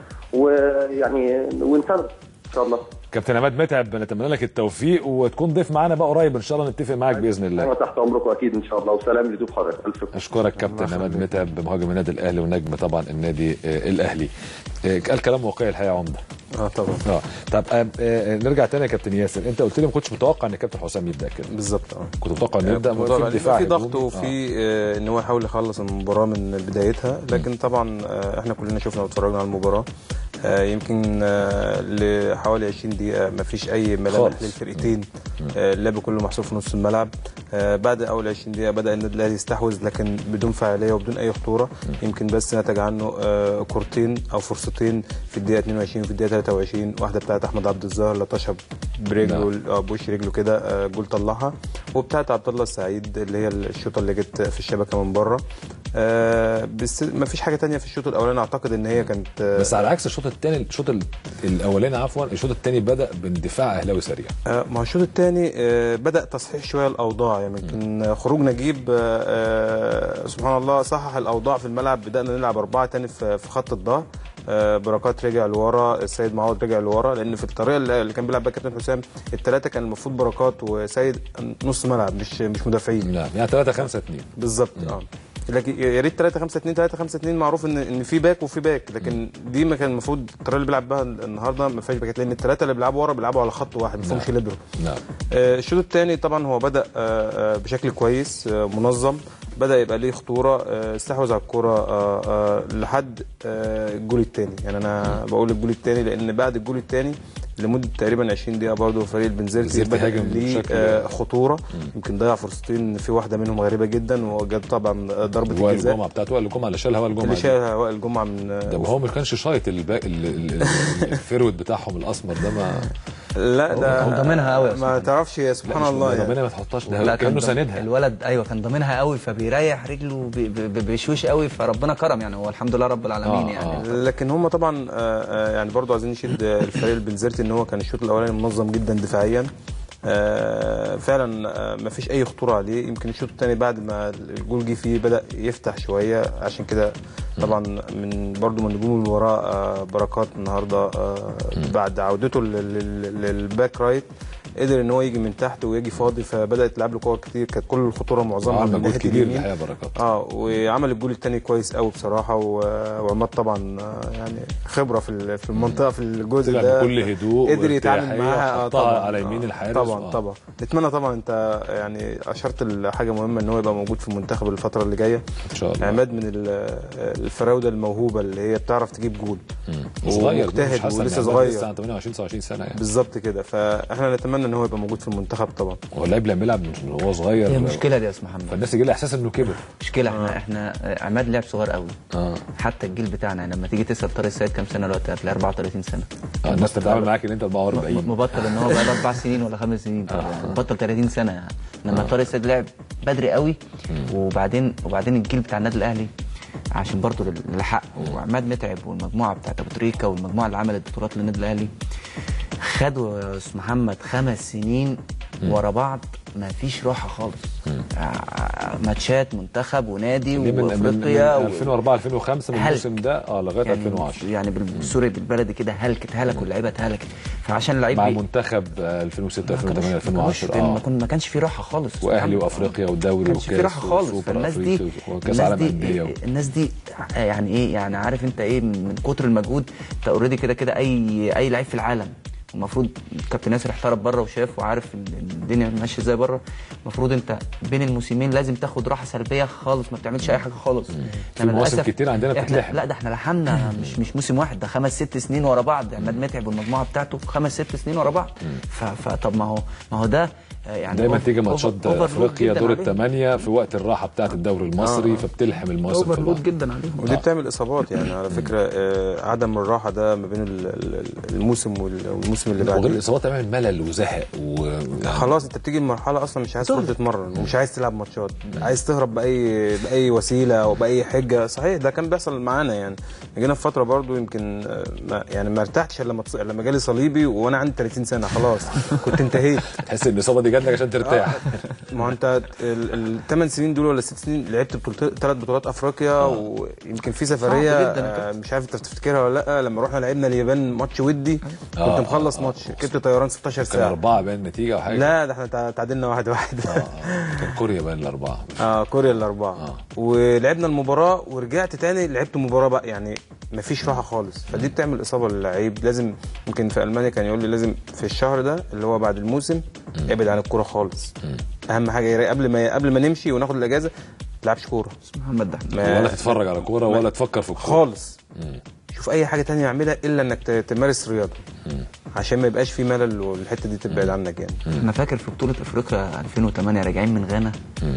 S4: ويعني ونساند ان شاء الله
S1: كابتن عماد متعب نتمنى لك التوفيق وتكون ضيف معانا بقى قريب ان شاء الله نتفق معاك باذن الله
S4: انا تحت امركم اكيد ان شاء الله وسلام لضيوف حضرتك الف شكر
S1: اشكرك كابتن عماد متعب مهاجم النادي الاهلي ونجم طبعا النادي آه، الاهلي آه، قال كلام واقعي الحقيقه يا عمده
S2: اه طبعا
S1: اه طب آه، آه، نرجع تاني يا كابتن ياسر انت قلت لي ما كنتش متوقع ان كابتن حسام يبدا كده
S2: بالظبط اه
S1: كنت متوقع انه يبدا
S2: موضوع
S1: في
S2: بقى-
S1: دفاع
S2: في ضغط
S1: هجومي.
S2: وفي آه، ان هو يحاول يخلص المباراه من بدايتها لكن طبعا آه، احنا كلنا شفنا واتفرجنا على المباراه آه، يمكن آه، لحوالي 20 دقيقه ما فيش اي ملامح
S1: خالص.
S2: للفرقتين آه، اللعب كله محسوب في نص الملعب آه، بعد اول 20 دقيقه بدا النادي الاهلي يستحوذ لكن بدون فاعليه وبدون اي خطوره يمكن بس نتج عنه آه، كورتين او فرصتين في الدقيقه 22 وفي الدقيقه 23 واحده بتاعت احمد عبد الظاهر لطشه برجله
S1: نعم.
S2: اه بوش رجله كده آه، جول طلعها وبتاعت عبد الله السعيد اللي هي الشوطه اللي جت في الشبكه من بره آه، بس ما فيش حاجه تانية في الشوط الاولاني اعتقد ان هي كانت آه،
S1: بس على عكس الشوط الثاني الشوط ال- الاولاني عفوا الشوط الثاني بدا باندفاع اهلاوي سريع
S2: آه، ما هو الشوط الثاني بدا تصحيح شويه الاوضاع يعني يمكن خروج نجيب آه، آه، سبحان الله صحح الاوضاع في الملعب بدانا نلعب اربعه تاني في في خط الظهر آه، بركات رجع لورا السيد معوض رجع لورا لان في الطريقه اللي اللي كان بيلعب بيها كابتن حسام الثلاثه كان المفروض بركات وسيد نص ملعب مش مش مدافعين
S1: نعم يعني 3 5 2
S2: بالظبط اه لكن يا ريت 3 5 2 3 5 2 معروف ان ان في باك وفي باك لكن دي ما كان المفروض الطريقه اللي بيلعب بها النهارده ما فيهاش باكات لان الثلاثه اللي بيلعبوا ورا بيلعبوا على خط واحد ما فيهمش ليبرو
S1: نعم
S2: آه، الشوط الثاني طبعا هو بدا آه، آه، بشكل كويس آه، منظم بدا يبقى ليه خطوره آه، استحوذ على الكوره آه، آه، لحد آه، الجول الثاني يعني انا بقول الجول الثاني لان بعد الجول الثاني لمده تقريبا 20 دقيقه برضه فريق البنزرتي
S1: البنزرتي
S2: بدا
S1: هاجم
S2: ليه
S1: بشكل-
S2: آه، خطوره يمكن ضيع فرصتين في واحده منهم غريبه جدا وجاب طبعا ضربه
S1: وائل
S2: الجزاء
S1: الجمعه بتاعته وائل الجمعه اللي شالها وائل
S2: اللي
S1: الجمعه
S2: شالها وائل جمعه من
S1: ده هو ما كانش شايط البا... ال- ال- ال- الفيرود بتاعهم الاسمر ده ما
S2: لا ده
S3: هو ضامنها قوي يا
S2: ما تعرفش يا سبحان الله يعني
S1: ربنا ما تحطهاش ده
S3: لا
S1: كانه
S3: كان
S1: ساندها
S3: الولد ايوه كان ضامنها قوي فبيريح رجله بي- بي- بي- بيشوش قوي فربنا كرم يعني هو الحمد لله رب العالمين
S1: آه،
S3: يعني
S2: لكن هم طبعا آه، آه، يعني برضو عايزين نشيد آه، الفريق البنزرتي ان هو كان الشوط الاولاني منظم جدا دفاعيا آه، فعلا آه، ما فيش اي خطوره عليه يمكن الشوط الثاني بعد ما الجول جه فيه بدا يفتح شويه عشان كده طبعا من برضو من نجوم اللي وراه آه، بركات النهارده آه، بعد عودته لل- لل- للباك رايت قدر ان هو يجي من تحت ويجي فاضي فبدات تلعب له كور كتير كانت كل الخطوره معظمها
S1: عمل
S2: من
S1: مجهود
S2: ناحيه
S1: كبير
S2: اليمين
S1: الحقيقه بركات
S2: اه وعمل الجول الثاني كويس قوي بصراحه و- وعماد طبعا آه، يعني خبره في ال- في المنطقه في الجزء
S1: طلع
S2: ده
S1: بكل هدوء
S2: قدر يتعامل
S1: وارتياحية
S2: معاها آه،
S1: وحطها
S2: طبعا
S1: على يمين
S2: آه،
S1: الحارس
S2: طبعا
S1: آه.
S2: طبعا نتمنى طبعا انت يعني اشرت لحاجه مهمه ان هو يبقى موجود في المنتخب الفتره اللي جايه
S1: ان شاء الله
S2: عماد من ال- الفراوده الموهوبه اللي هي بتعرف تجيب جول
S1: وصغير
S2: ومجتهد
S1: مش حسن
S2: ولسه
S1: يعني
S2: صغير.
S1: لسه 28 29 سنه يعني
S2: بالظبط كده فاحنا نتمنى ان هو يبقى موجود في المنتخب طبعا
S1: هو اللاعب لما بيلعب من وهو صغير
S3: هي المشكله دي يا استاذ محمد
S1: فالناس يجي لها احساس انه كبر
S3: مشكله احنا احنا آه، عماد لعب صغير قوي
S1: اه
S3: حتى الجيل بتاعنا يعني لما تيجي تسال طارق السيد كام سنه دلوقتي هتلاقي 34 سنه
S1: آه، الناس تتعامل معاك ان انت 44
S3: م- مبطل ان هو بقى له اربع سنين ولا خمس سنين يعني بطل 30 سنه يعني لما طارق السيد لعب بدري قوي وبعدين وبعدين الجيل بتاع النادي الاهلي عشان برضه للحق وعماد متعب والمجموعه بتاعت ابو تريكه والمجموعه اللي عملت بطولات للنادي الاهلي خدوا يا استاذ محمد خمس سنين ورا بعض ما فيش راحه خالص ع- ماتشات منتخب ونادي
S1: دي من من, من
S3: وافريقيا و-
S1: 2004 2005 من
S3: هلك.
S1: الموسم ده اه لغايه
S3: يعني
S1: 2010
S3: يعني بالسوري بالبلدي كده هلكت هلك واللعيبه اتهلكت فعشان اللعيب
S1: مع
S3: بي-
S1: المنتخب آه، 2006
S3: ما كانوش-
S1: 2008
S3: ما كانوش
S1: 2010
S3: في- ما
S1: اه
S3: كان- ما كانش في راحه خالص
S1: واهلي
S3: آه.
S1: وافريقيا والدوري
S3: ما كانش في
S1: وكاس
S3: راحه خالص
S1: وسوبر
S3: فالناس
S1: أفريقيا
S3: دي
S1: وكاس
S3: الناس
S1: عالم
S3: دي
S1: انديه
S3: الناس دي يعني ايه يعني عارف انت ايه من من كتر المجهود انت اوريدي كده كده اي اي لعيب في العالم المفروض الكابتن ياسر احترف بره وشاف وعارف ال- الدنيا ماشيه ازاي بره المفروض انت بين الموسمين لازم تاخد راحه سلبيه خالص ما بتعملش اي حاجه خالص
S1: في مواسم كتير عندنا
S3: إحنا-
S1: بتتلحم.
S3: لا ده احنا لحمنا مش مش موسم واحد ده خمس ست سنين ورا بعض عماد متعب والمجموعه بتاعته خمس ست سنين ورا بعض ف- فطب ما هو ما هو ده آه، يعني
S1: دايما
S3: أوف-
S1: تيجي
S3: أوفر-
S1: ماتشات
S3: أوفرلود
S1: افريقيا
S3: جداً
S1: دور
S3: عليهم.
S1: الثمانيه في وقت الراحه بتاعه الدوري المصري فبتلحم المواسم في بعض
S3: اوفرلود جدا عليهم
S2: ودي بتعمل اصابات يعني على فكره آه، عدم الراحه ده ما بين ال- ال- الموسم وال- والموسم اللي
S1: وغير
S2: بعده
S1: الاصابات تعمل ملل وزهق و
S2: خلاص انت بتيجي لمرحله اصلا مش عايز تروح تتمرن ومش عايز تلعب ماتشات عايز تهرب باي باي وسيله او باي حجه صحيح ده كان بيحصل معانا يعني جينا في فتره برضو يمكن آه، ما يعني ما ارتحتش الا لما تص- لما جالي صليبي وانا عندي 30 سنه خلاص كنت انتهيت
S1: تحس ان الاصابه دي جات لك عشان ترتاح
S2: ما هو انت الثمان سنين دول ولا الست سنين لعبت ثلاث بطولات افريقيا ويمكن في سفريه
S3: صعب جدا
S2: آه، مش عارف انت تفتكرها ولا لا لما رحنا لعبنا اليابان ماتش ودي
S1: آه،
S2: كنت مخلص
S1: آه،
S2: ماتش
S1: آه.
S2: ركبت طيران 16
S1: كان
S2: ساعه
S1: اربعه باين النتيجه او حاجه
S2: لا ده احنا تع- تعادلنا واحد واحد
S1: آه، كان كوريا باين الاربعه
S2: اه كوريا الاربعه
S1: آه.
S2: ولعبنا المباراه ورجعت تاني لعبت مباراه بقى يعني مفيش راحه خالص فدي بتعمل اصابه للعيب لازم يمكن في المانيا كان يقول لي لازم في الشهر ده اللي هو بعد الموسم ابعد عن الكوره خالص اهم حاجه يري- قبل ما قبل ما نمشي وناخد الاجازه ما تلعبش كوره
S3: محمد ده احنا
S2: ما-
S1: ولا تتفرج على كوره ولا تفكر في الكوره
S2: خالص شوف اي حاجه تانية اعملها الا انك ت- تمارس رياضه عشان ما يبقاش في ملل والحته دي تبعد عنك يعني
S3: انا فاكر في بطوله افريقيا 2008 راجعين من غانا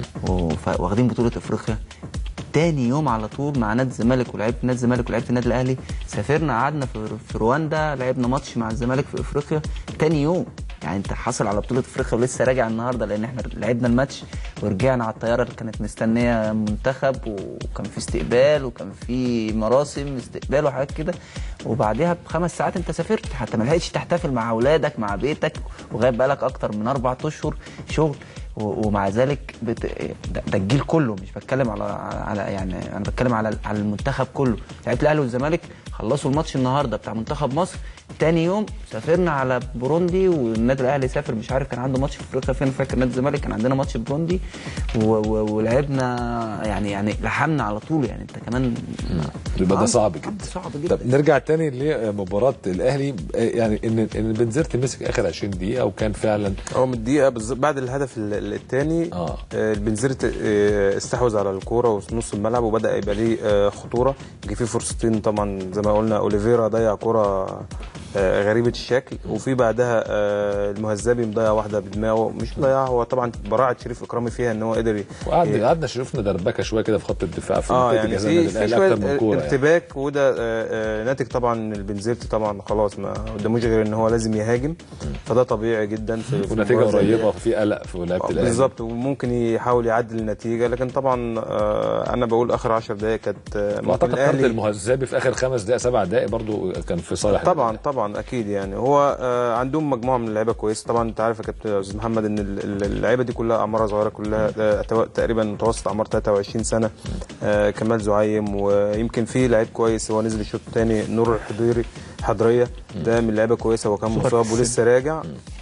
S3: وف- واخدين بطوله افريقيا تاني يوم على طول مع نادي الزمالك ولعبت نادي الزمالك ولعبت النادي الاهلي سافرنا قعدنا في, في رواندا لعبنا ماتش مع الزمالك في افريقيا تاني يوم يعني انت حاصل على بطوله افريقيا ولسه راجع النهارده لان احنا لعبنا الماتش ورجعنا على الطياره اللي كانت مستنيه منتخب وكان في استقبال وكان في مراسم استقبال وحاجات كده وبعدها بخمس ساعات انت سافرت حتى ما لحقتش تحتفل مع اولادك مع بيتك وغايب بقالك اكتر من اربع اشهر شغل و- ومع ذلك بت... ده, ده الجيل كله مش بتكلم على على يعني انا بتكلم على على المنتخب كله لعيبه الاهلي والزمالك خلصوا الماتش النهارده بتاع منتخب مصر تاني يوم سافرنا على بوروندي والنادي الاهلي سافر مش عارف كان عنده ماتش في افريقيا فين فاكر نادي الزمالك كان عندنا ماتش في بوروندي و... و... ولعبنا يعني يعني لحمنا على طول يعني انت كمان
S1: يبقى ده
S3: آه،
S1: صعب جدا
S3: صعب جدا
S1: طب نرجع تاني لمباراه الاهلي يعني ان ان بنزرت مسك اخر 20 دقيقه وكان فعلا
S2: هو من الدقيقه بالظبط بعد الهدف الثاني
S1: آه.
S2: البنزرت آه، استحوذ على الكوره وفي نص الملعب وبدا يبقى ليه آه، خطوره يجي فيه فرصتين طبعا زي ما قلنا اوليفيرا ضيع كوره آه، غريبه الشكل وفي بعدها آه، المهذبي مضيع واحده بدماغه مش مضيعها هو طبعا براعه شريف اكرامي فيها ان هو قدر ي-
S1: وقعد قعدنا شفنا دربكه شويه كده في خط الدفاع في
S2: اه
S1: منطقة
S2: يعني
S1: جزاء
S2: في
S1: النادي
S2: في
S1: الأهلي
S2: شويه
S1: أكتر من كورة يعني.
S2: ارتباك وده آه، آه، ناتج طبعا إن البنزرتي طبعا خلاص ما قداموش غير ان هو لازم يهاجم فده طبيعي جدا في في
S1: ونتيجه
S2: مباراة زي دي.
S1: قريبه في قلق في لعيبه الاهلي
S2: بالظبط وممكن يحاول يعدل النتيجه لكن طبعا آه، انا بقول اخر 10 دقائق كانت آه، ممكن
S1: واعتقد طرد
S2: الاهلي
S1: المهذبي في اخر خمس دقائق سبع دقائق برضو كان في صالح
S2: طبعا طبعا اكيد يعني هو آه، عندهم مجموعه من اللعيبه كويسه طبعا انت عارف يا كابتن استاذ محمد ان ال- ال- اللعيبه دي كلها اعمارها صغيره كلها آه، تو- تقريبا متوسط اعمار 23 سنه آه، كمال زعيم ويمكن في لعيب كويس هو نزل الشوط الثاني نور الحضيري حضريه ده من لعيبه كويسه هو كان مصاب ولسه راجع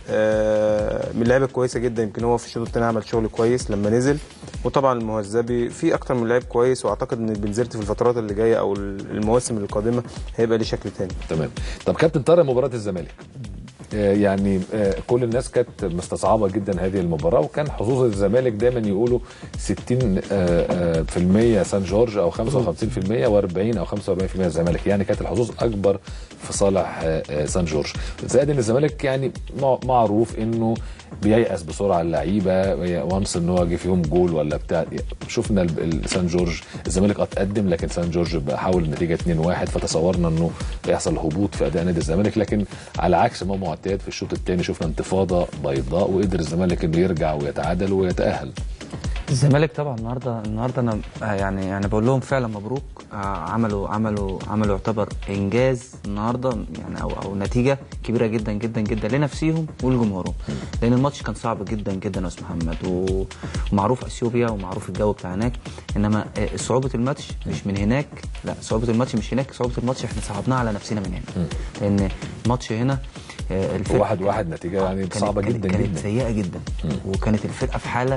S2: آه، من لعيبه كويسه جدا يمكن هو في الشوط الثاني عمل شغل كويس لما نزل وطبعا المهذبي في اكتر من لعيب كويس واعتقد ان البنزرتي في الفترات اللي جايه او المواسم القادمه هيبقى ليه شكل تاني
S1: تمام طب كابتن طارق مباراه الزمالك آه، يعني آه، كل الناس كانت مستصعبه جدا هذه المباراه وكان حظوظ الزمالك دايما يقولوا 60 آه، آه، في المية سان جورج او 55% و40 او 45% الزمالك يعني كانت الحظوظ اكبر في صالح آه، آه، سان جورج زائد ان الزمالك يعني مع- معروف انه بييأس بسرعه اللعيبه وانس ان هو جه فيهم جول ولا بتاع شفنا ال- ال- سان جورج الزمالك اه اتقدم لكن سان جورج بقى حاول النتيجه 2-1 فتصورنا انه يحصل هبوط في اداء نادي الزمالك لكن على عكس ما معتاد في الشوط الثاني شفنا انتفاضه بيضاء وقدر الزمالك انه يرجع ويتعادل ويتاهل
S3: الزمالك طبعا النهارده النهارده انا آه يعني يعني بقول لهم فعلا مبروك آه عملوا عملوا عملوا يعتبر انجاز النهارده يعني او او نتيجه كبيره جدا جدا جدا لنفسيهم ولجمهورهم لان الماتش كان صعب جدا جدا يا استاذ محمد و- ومعروف اثيوبيا ومعروف الجو بتاع هناك انما آه، صعوبه الماتش مش من هناك لا صعوبه الماتش مش هناك صعوبه الماتش احنا صعبناها على نفسنا من هنا لان الماتش هنا آه، الفرقة
S1: واحد واحد نتيجه يعني
S3: كانت-
S1: صعبه
S3: كانت-
S1: جدا
S3: كانت
S1: جدا
S3: سيئه جدا وكانت الفرقه في حاله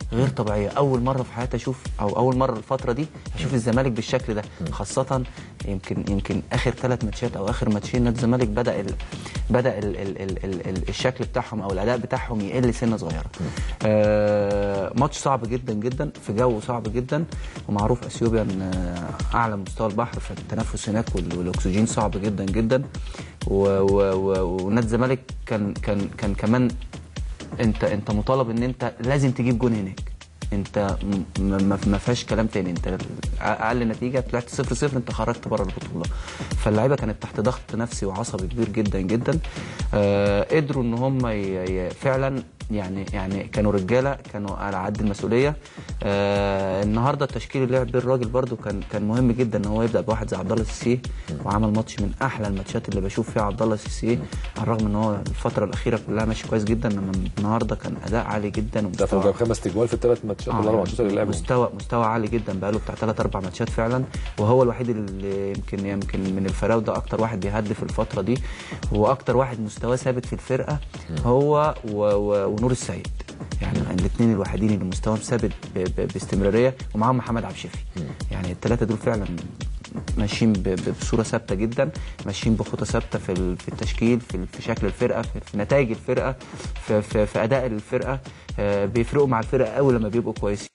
S3: غير طبيعيه اول مره في حياتي اشوف او اول مره الفتره دي اشوف الزمالك بالشكل ده خاصه يمكن يمكن اخر ثلاث ماتشات او اخر ماتشين نادي الزمالك بدا ال بدا ال ال ال ال ال الشكل بتاعهم او الاداء بتاعهم يقل سنه صغيره آه ماتش صعب جدا جدا في جو صعب جدا ومعروف اثيوبيا ان آه، اعلى مستوى البحر فالتنفس هناك وال- والاكسجين صعب جدا جدا و- و- و- ونادي الزمالك كان كان كان كمان انت انت مطالب ان انت لازم تجيب جون هناك انت م- ما ما فيهاش كلام تاني انت اقل نتيجه طلعت 0 0 انت خرجت بره البطوله فاللعيبه كانت تحت ضغط نفسي وعصبي كبير جدا جدا آه قدروا ان هم ي- ي- فعلا يعني يعني كانوا رجاله كانوا على قد المسؤوليه آه النهارده التشكيل اللي لعب بيه الراجل برده كان كان مهم جدا ان هو يبدا بواحد زي عبد الله السيسي وعمل ماتش من احلى الماتشات اللي بشوف فيها عبد الله السيسي على الرغم ان هو الفتره الاخيره كلها ماشي كويس جدا انما النهارده كان اداء عالي جدا
S1: ده
S3: ومستوى
S1: فوق جاب خمس تجوال في الثلاث ماتشات ولا اربع ماتشات اللي لعبهم
S3: مستوى مستوى عالي جدا بقاله بتاع ثلاث اربع ماتشات فعلا وهو الوحيد اللي يمكن يمكن من الفراوده اكتر واحد بيهدف الفتره دي واكتر واحد مستواه ثابت في الفرقه هو و و ونور السيد يعني الاثنين الوحيدين اللي مستواهم ثابت ب- ب- باستمراريه ومعاهم محمد عبد الشافي يعني الثلاثه دول فعلا ماشيين ب- ب- بصوره ثابته جدا ماشيين بخطى ثابته في ال- في التشكيل في ال- في شكل الفرقه في, في نتائج الفرقه في, في, في اداء الفرقه آه، بيفرقوا مع الفرقه قوي لما بيبقوا كويسين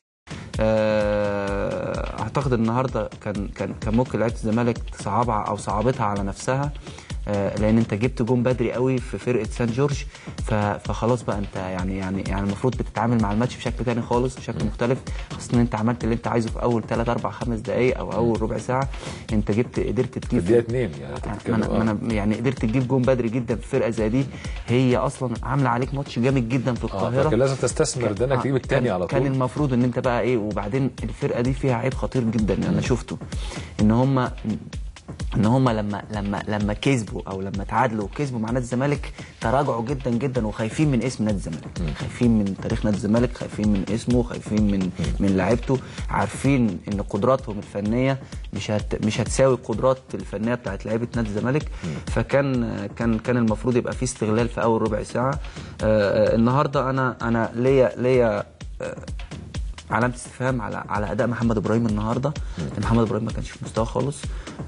S3: آه، اعتقد النهارده كان كان كان ممكن لعيبه الزمالك تصعبها او صعبتها على نفسها آه، لان انت جبت جون بدري قوي في فرقه سان جورج ف- فخلاص بقى انت يعني يعني يعني المفروض بتتعامل مع الماتش بشكل تاني خالص بشكل مختلف خاصه ان انت عملت اللي انت عايزه في اول 3 4 5 دقائق او اول ربع ساعه انت جبت قدرت
S1: في
S3: تجيب
S1: الدقيقه اثنين يعني انت
S3: ما
S1: بتتكلم
S3: انا, ما
S1: آه.
S3: أنا يعني قدرت تجيب جون بدري جدا في فرقه زي دي هي اصلا عامله عليك ماتش جامد جدا في
S1: اه
S3: القاهره
S1: فكان لازم تستثمر ده انك
S3: آه،
S1: تجيب الثاني
S3: كان-
S1: على
S3: كان
S1: طول
S3: المفروض ان انت بقى ايه وبعدين الفرقه دي فيها عيب خطير جدا انا شفته ان هم ان هم لما لما لما كسبوا او لما تعادلوا وكسبوا مع نادي الزمالك تراجعوا جدا جدا وخايفين من اسم نادي الزمالك خايفين من تاريخ نادي الزمالك خايفين من اسمه خايفين من من لعيبته عارفين ان قدراتهم الفنيه مش هت مش هتساوي القدرات الفنيه بتاعت لعيبه نادي الزمالك فكان كان كان المفروض يبقى في استغلال في اول ربع ساعه آه، آه، النهارده انا انا ليا ليا آه، علامه استفهام على على اداء محمد ابراهيم النهارده محمد ابراهيم ما كانش في مستواه خالص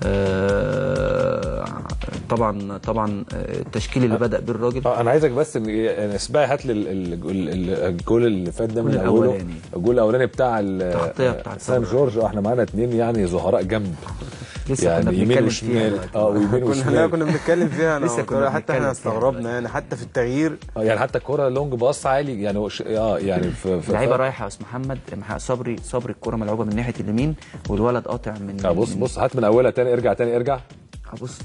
S3: آه، طبعا طبعا آه، التشكيل اللي بدا بيه الراجل
S1: اه انا عايزك بس ان يعني اسبقي هات لي ال- ال- ال- الجول اللي فات ده من
S3: الجول
S1: اوله
S3: الأولاني.
S1: الجول الاولاني بتاع ال-
S3: التغطية بتاعت
S1: سان
S3: صبري.
S1: جورج اه احنا معانا اثنين يعني زهراء جنب
S3: لسه
S1: يعني
S3: كنا
S1: يمين
S3: بنتكلم
S1: وشمال
S3: فيها دلوقتي.
S1: اه ويمين
S2: كنا لا
S1: وشمال
S2: كنا بنتكلم فيها انا
S3: لسه كنا
S2: وطارق، حتى
S3: بنتكلم
S2: احنا
S3: فيها
S2: استغربنا يعني حتى في التغيير
S1: اه يعني حتى الكوره لونج باص عالي يعني وش- اه يعني في في
S3: اللعيبه رايحه يا استاذ محمد مح- صبري صبري الكره ملعوبه من ناحيه اليمين والولد قاطع من
S1: اه بص
S3: من-
S1: بص هات من اولها تاني ارجع تاني ارجع
S3: بص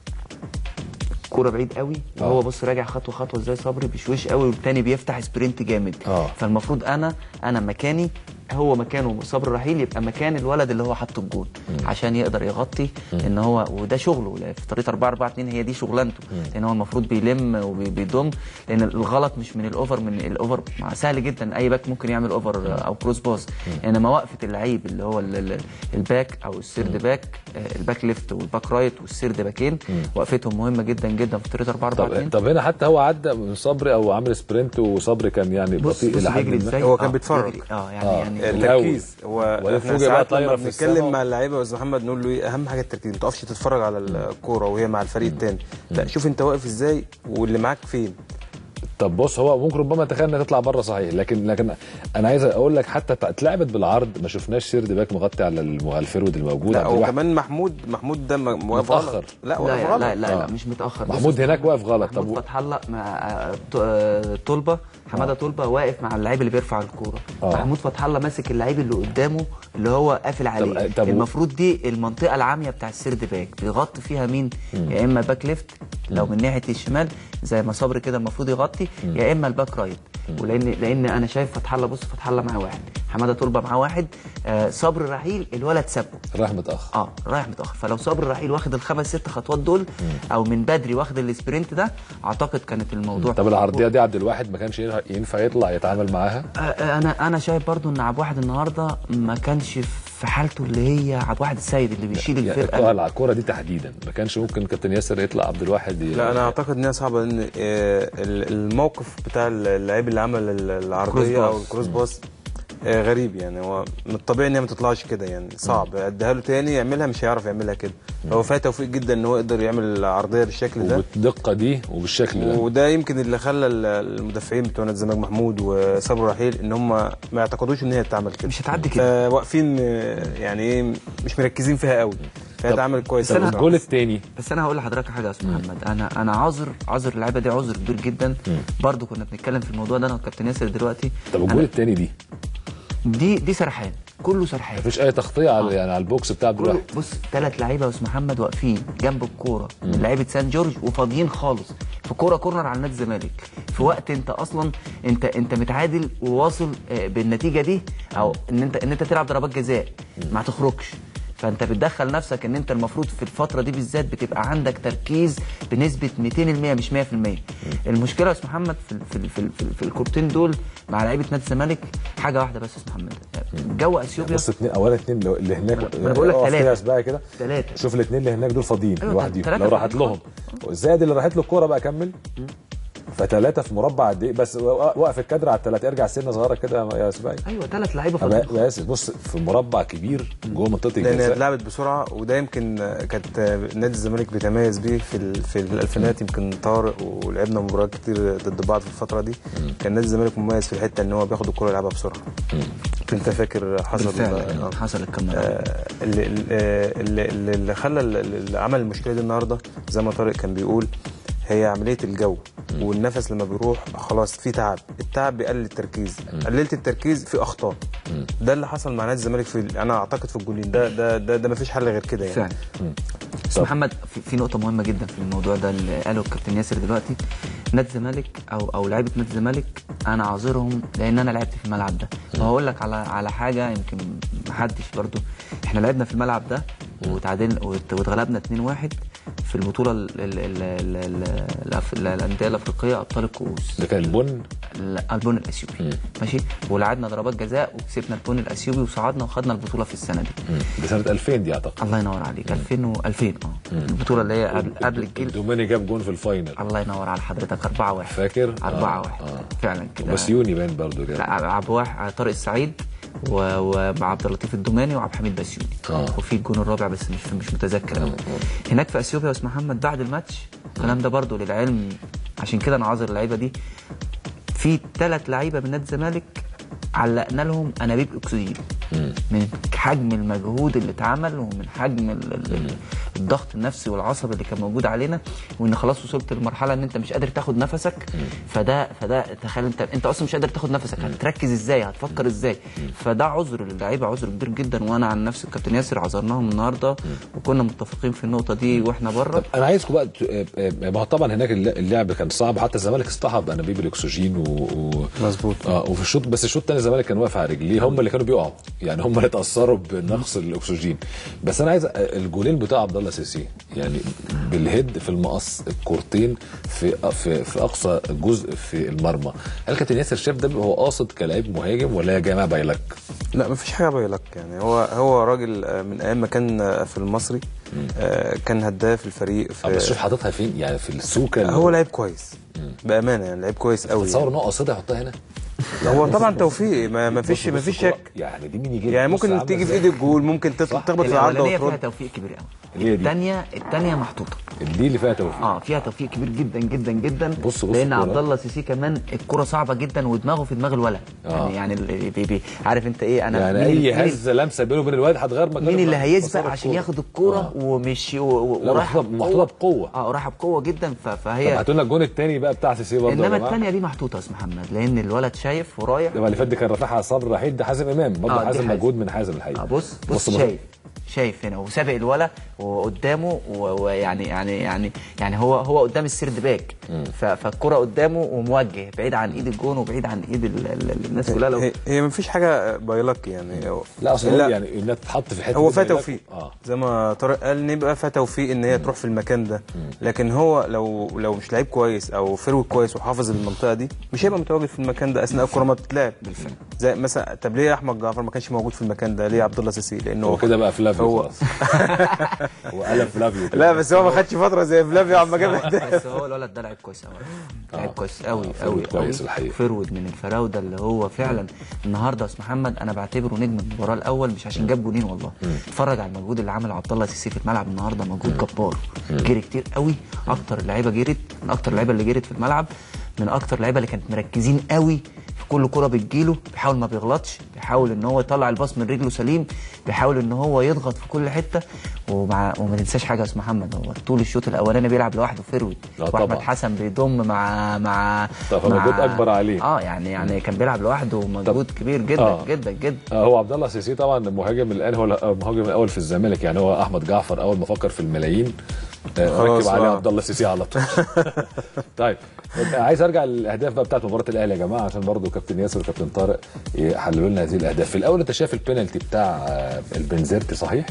S3: كوره بعيد قوي وهو بص راجع خطوه خطوه ازاي صبري بيشوش قوي والتاني بيفتح سبرنت جامد
S1: آه.
S3: فالمفروض انا انا مكاني هو مكانه صبري رحيل يبقى مكان الولد اللي هو حاطه الجون عشان يقدر يغطي ان هو وده شغله لا، في طريقه 4 4 2 هي دي شغلانته لان هو المفروض بيلم وبيضم لان الغلط مش من الاوفر من الاوفر مع- سهل جدا اي باك ممكن يعمل اوفر او كروس باص انما وقفه اللعيب اللي هو ال- ال- الباك او السيرد باك آه، الباك ليفت والباك رايت والسيرد باكين وقفتهم مهمه جدا جدا في طريقه 4 4
S1: طب
S3: 2
S1: طب هنا حتى هو عدى من صبري او عامل سبرنت وصبري كان يعني
S3: بص
S1: بطيء
S3: بص
S1: الى حد
S3: بيجري
S1: ما
S3: ازاي
S2: هو كان
S3: آه،
S2: بيتفرج.
S3: بيجري. اه يعني
S1: آه.
S3: يعني
S2: التركيز هو
S1: وبعدين
S2: احنا
S1: فوجئ بقى
S2: ساعات
S1: طايرة
S2: لما
S1: في
S2: بنتكلم
S1: السما.
S2: مع اللعيبه يا استاذ محمد نقول له ايه اهم حاجه التركيز ما تقفش تتفرج على الكوره وهي مع الفريق الثاني لا شوف انت واقف ازاي واللي معاك فين
S1: طب بص هو ممكن ربما تخيل انها تطلع بره صحيح لكن لكن انا عايز اقول لك حتى اتلعبت بالعرض ما شفناش سيرد باك مغطي على الم- على الفرود الموجود
S2: لا
S1: عبد الواحد.
S2: وكمان محمود محمود ده م- واقف
S1: متأخر.
S2: غلط لا
S3: لا
S2: واقف
S3: لا
S2: غلط
S3: لا, لا,
S1: آه.
S3: لا مش متاخر
S1: محمود
S3: بص،
S1: هناك واقف غلط. طب
S3: محمود
S1: و-
S3: فتح الله مع آه، ط- آه، طلبه حماده طلبه واقف مع اللعيب اللي بيرفع الكوره
S1: آه.
S3: محمود فتح الله ماسك اللعيب اللي قدامه اللي هو قافل عليه
S1: طب و-
S3: المفروض دي المنطقه العاميه بتاع السيرد باك بيغطي فيها مين يا اما باك ليفت لو من ناحيه الشمال زي ما صبري كده المفروض يغطي يا اما الباك رايت ولان لان انا شايف فتح الله بص فتح الله معاه واحد حماده طلبه معاه واحد آه صبري رحيل الولد سابه
S1: راح متاخر
S3: اه رايح متاخر فلو صابر رحيل واخد الخمس ست خطوات دول او من بدري واخد السبرنت ده اعتقد كانت الموضوع
S1: طب العرضيه دي عبد الواحد ما كانش ينفع- ينفع يطلع يتعامل معاها
S3: آه، آه، انا انا شايف برضو ان عبد واحد النهارده ما كانش في حالته اللي هي عبد واحد السيد اللي بيشيل
S1: يعني
S3: الفرقه
S1: الكرة- على الكوره دي تحديدا ما كانش ممكن كابتن ياسر يطلع عبد الواحد ي-
S2: لا انا اعتقد ان هي صعبه لان آه، ال- الموقف بتاع اللعيب اللي عمل ال-
S3: كروس
S2: العرضيه او
S3: باص.
S2: الكروس باص آه، غريب يعني هو من الطبيعي ان هي ما تطلعش كده يعني صعب اديها له تاني يعملها مش هيعرف يعملها كده هو فيها توفيق جدا ان هو يقدر يعمل عرضيه بالشكل ده
S1: وبالدقه دي وبالشكل ده
S2: وده يمكن اللي خلى ال- المدافعين بتوع نادي الزمالك محمود وصبري رحيل ان هم ما يعتقدوش ان هي تتعمل كده
S3: مش هتعدي كده.
S2: آه، واقفين آه، يعني ايه مش مركزين فيها قوي فهي
S1: طب-
S2: اتعملت كويس
S1: طب
S2: أوي
S1: الجول الثاني
S3: بس انا هقول لحضرتك حاجه يا استاذ محمد انا انا عذر عذر اللعيبه دي عذر كبير جدا برضو كنا بنتكلم في الموضوع ده انا والكابتن ياسر دلوقتي
S1: طب الجول الثاني دي
S3: دي دي سرحان كله سرحان
S1: مفيش اي تغطيه على يعني على البوكس بتاع عبد
S3: كله
S1: الواحد
S3: بص ثلاث لعيبه يا استاذ محمد واقفين جنب الكوره من لعيبه سان جورج وفاضيين خالص في كوره كورنر على نادي الزمالك في وقت انت اصلا انت انت متعادل وواصل آه، بالنتيجه دي او ان انت ان انت تلعب ضربات جزاء ما تخرجش فانت بتدخل نفسك ان انت المفروض في الفتره دي بالذات بتبقى عندك تركيز بنسبه 200% مش 100% المشكله يا استاذ محمد في في في, في, في الكورتين دول مع لعيبه نادي الزمالك حاجه واحده بس يا استاذ محمد جو اثيوبيا
S1: بص اتنين اولا اتنين لو- اللي هناك
S3: أنا بقول لك
S1: اقف
S3: تلاتة.
S1: كده اسبوعي كده
S3: تلاتة.
S1: شوف الاثنين اللي هناك دول فاضيين
S3: أيوة،
S1: لوحديهم
S3: تلاتة
S1: لو راحت
S3: فاضيين
S1: لهم زائد اللي راحت له الكوره بقى كمل فثلاثه في مربع قد ايه بس وقف الكادر على الثلاثه ارجع سنه صغيره كده يا اسبوعي
S3: ايوه ثلاث لعيبه
S1: أبقى-
S3: فاضيين
S1: يا اسف بص في مربع كبير جوه منطقه
S2: لان هي
S1: الجزاء
S2: اتلعبت بسرعه وده يمكن كانت نادي الزمالك بيتميز بيه في ال- في الالفينات يمكن طارق ولعبنا مباريات كتير ضد بعض في الفتره دي كان نادي الزمالك مميز في الحته ان هو بياخد الكره يلعبها بسرعه انت فاكر حصل
S3: بالفعل
S2: آه،
S3: يعني حصل الكلام ده
S2: آه، اللي اللي اللي, اللي خلى اللي عمل المشكله دي النهارده زي ما طارق كان بيقول هي عمليه الجو والنفس لما بيروح خلاص في تعب التعب بيقلل التركيز قللت التركيز في اخطاء ده اللي حصل مع نادي الزمالك في انا اعتقد في الجولين ده ده ده, ده ما فيش حل غير كده يعني
S3: فعلا بس محمد في, في نقطة مهمة جدا في الموضوع ده اللي قاله الكابتن ياسر دلوقتي نادي الزمالك او او لعيبة نادي الزمالك انا عذرهم لان انا لعبت في الملعب ده وهقول لك على على حاجة يمكن محدش برضو احنا لعبنا في الملعب ده وتعادلنا وات- واتغلبنا 2-1 في البطولة ال- ال- ال- ال- ال- الأف- الأندية الأفريقية أبطال الكؤوس
S1: ده كان البن
S3: ال- البون الاثيوبي ماشي ولعبنا ضربات جزاء وكسبنا البون الاثيوبي وصعدنا وخدنا البطوله في السنه دي
S1: ده سنه 2000 دي اعتقد
S3: الله ينور عليك 2000 و 2000 اه البطوله اللي هي قبل قبل الجيل
S1: دوميني جاب جون في الفاينل
S3: الله ينور على حضرتك 4 1
S1: فاكر؟
S3: 4
S1: آه،
S3: 1
S1: آه.
S3: فعلا كده
S1: وبسيوني باين برضه جاب
S3: لا عبد الواحد طارق السعيد و- ومع عبد اللطيف الدوماني وعبد الحميد بسيوني
S1: آه.
S3: وفي الجون الرابع بس مش مش متذكر قوي هناك في اثيوبيا يا استاذ محمد بعد الماتش الكلام ده برضو للعلم عشان كده انا عاذر اللعيبه دي في ثلاث لعيبه من نادي الزمالك علقنا لهم انابيب اكسجين من حجم المجهود اللي اتعمل ومن حجم ال- ال- الضغط النفسي والعصبي اللي كان موجود علينا وان خلاص وصلت لمرحله ان انت مش قادر تاخد نفسك فده فده تخيل انت انت اصلا مش قادر تاخد نفسك هتركز ازاي هتفكر ازاي فده عذر للعيبه عذر كبير جدا وانا عن نفسي الكابتن ياسر عذرناهم النهارده وكنا متفقين في النقطه دي واحنا بره
S1: انا عايزكم بقى ت- آه، آه، ما هو طبعا هناك الل- اللعب كان صعب حتى الزمالك اصطحب انابيب الاكسجين و... و...
S2: مظبوط.
S1: اه وفي الشوط بس الشوط الثاني الزمالك كان واقف على رجليه هم اللي كانوا بيقعوا يعني هم اللي اتاثروا بنقص الاكسجين بس انا عايز آه، الجولين بتاع عبد الله سيسي يعني بالهيد في المقص الكورتين في آه، في في اقصى جزء في المرمى هل كابتن ياسر شاف ده هو قاصد كلاعب مهاجم ولا يا جماعه بايلك؟
S2: لا مفيش حاجه بايلك يعني هو هو راجل آه، من ايام ما كان آه، في المصري آه، كان هداف الفريق
S1: آه، بس
S2: في
S1: شوف حاططها فين يعني في السوكه اللي
S2: هو لعيب كويس بامانه يعني لعيب كويس قوي
S1: تصور ان هو قاصدها يحطها هنا
S2: هو طبعا توفيق ما ما فيش
S1: بص-
S2: ما
S1: بص
S2: فيش
S1: الكرة،
S2: شك
S1: يعني دي مين يجي
S2: يعني
S1: بص عاملة
S2: ممكن تيجي في
S1: إزاي.
S2: ايد الجول ممكن تت-
S1: صح.
S2: تخبط في العارضه
S3: الاولانيه فيها
S2: وترد
S3: توفيق كبير قوي
S1: اللي هي دي.
S3: الثانيه الثانيه محطوطه
S1: دي اللي فيها توفيق
S3: اه فيها توفيق كبير جدا جدا جدا
S1: بص- بص
S3: لان
S1: الكرة.
S3: عبد الله سيسي كمان الكره صعبه جدا ودماغه في دماغ الولد
S1: آه.
S3: يعني يعني ال- بي بي عارف انت ايه انا
S1: يعني
S3: مين ال-
S1: اي
S3: مين ال-
S1: هزه لمسه بينه وبين الواد هتغير مكانه
S3: مين اللي
S1: بقى.
S3: هيسبق
S1: تصرف
S3: عشان
S1: كورة.
S3: ياخد الكوره
S1: آه.
S3: ومش و- و-
S1: لا،
S3: ورايحه
S1: محطوطة- محطوطة بقوة.
S3: اه ورايحه بقوه جدا ف-
S1: طب
S3: فهي
S1: هاتوا لنا الجون الثاني بقى بتاع سيسي برضه يا
S3: انما
S1: جماعة.
S3: الثانيه دي محطوطه يا اسم محمد لان الولد شايف ورايح
S1: يبقى اللي فات دي كان رافعها صبر رحيل ده حازم امام برضه
S3: آه، دي
S1: حازم
S3: حازم.
S1: مجهود من حازم الحقيقه
S3: آه بص بص
S1: مثلا.
S3: شايف شايف هنا وسابق الولا وقدامه و- ويعني يعني يعني يعني هو هو قدام السيرد باك ف- فالكره قدامه وموجه بعيد عن ايد الجون وبعيد عن ايد ال- ال- الناس كلها لو
S2: هي, هي ما فيش حاجه بايلك يعني هو-
S1: لا اصل
S2: لا.
S1: يعني انها تتحط في حته
S2: هو
S1: دي
S2: فيها
S1: بايلك.
S2: توفيق
S1: اه
S2: زي ما طارق قال ان يبقى فيها توفيق ان هي تروح في المكان ده لكن هو لو لو مش لعيب كويس او فروي كويس وحافظ المنطقه دي مش هيبقى متواجد في المكان ده اثناء الكره ما بتتلعب بالفعل زي مثلا طب ليه احمد جعفر ما كانش موجود في المكان ده ليه عبد الله سيسي لانه
S1: هو كده بقى فلافيو
S2: هو-
S1: خلاص هو قلب فلافيو كده.
S2: لا بس هو ما خدش فتره زي فلافيو عم جاب اهداف
S3: بس هو الولد ده لعيب كويس قوي لعيب كويس قوي
S1: آه،
S3: قوي
S1: فرود كويس الحقيقة.
S3: فرود من الفراوده اللي هو فعلا النهارده يا استاذ محمد انا بعتبره نجم المباراه الاول مش عشان جاب جونين والله اتفرج على المجهود اللي عمله عبد الله سيسي في الملعب النهارده مجهود جبار جري كتير قوي اكتر اللعيبه جرت من اكتر اللعيبه اللي جرت في الملعب من اكتر اللعيبه اللي كانت مركزين قوي في كل كره بتجيله بيحاول ما بيغلطش بيحاول ان هو يطلع الباص من رجله سليم بيحاول ان هو يضغط في كل حته ومع وما تنساش حاجه يا استاذ محمد هو طول الشوط الاولاني بيلعب لوحده فروي
S1: لا
S3: واحمد
S1: طبعا.
S3: حسن بيضم مع مع
S1: طب
S3: مع-
S1: مجهود أكبر عليه.
S3: اه يعني يعني كان بيلعب لوحده مجهود كبير جدا
S1: آه.
S3: جدا جدا
S1: آه، هو عبد الله سيسي طبعا المهاجم الان هو المهاجم الاول في الزمالك يعني هو احمد جعفر اول ما فكر في الملايين آه،
S2: خلاص
S1: ركب عليه
S2: بقى.
S1: عبد الله سيسي على طول طيب عايز ارجع للاهداف بقى بتاعت مباراه الاهلي يا جماعه عشان برضو كابتن ياسر وكابتن طارق يحللوا لنا هذه الاهداف في الاول انت شايف البينالتي بتاع آه، البنزرتي صحيح؟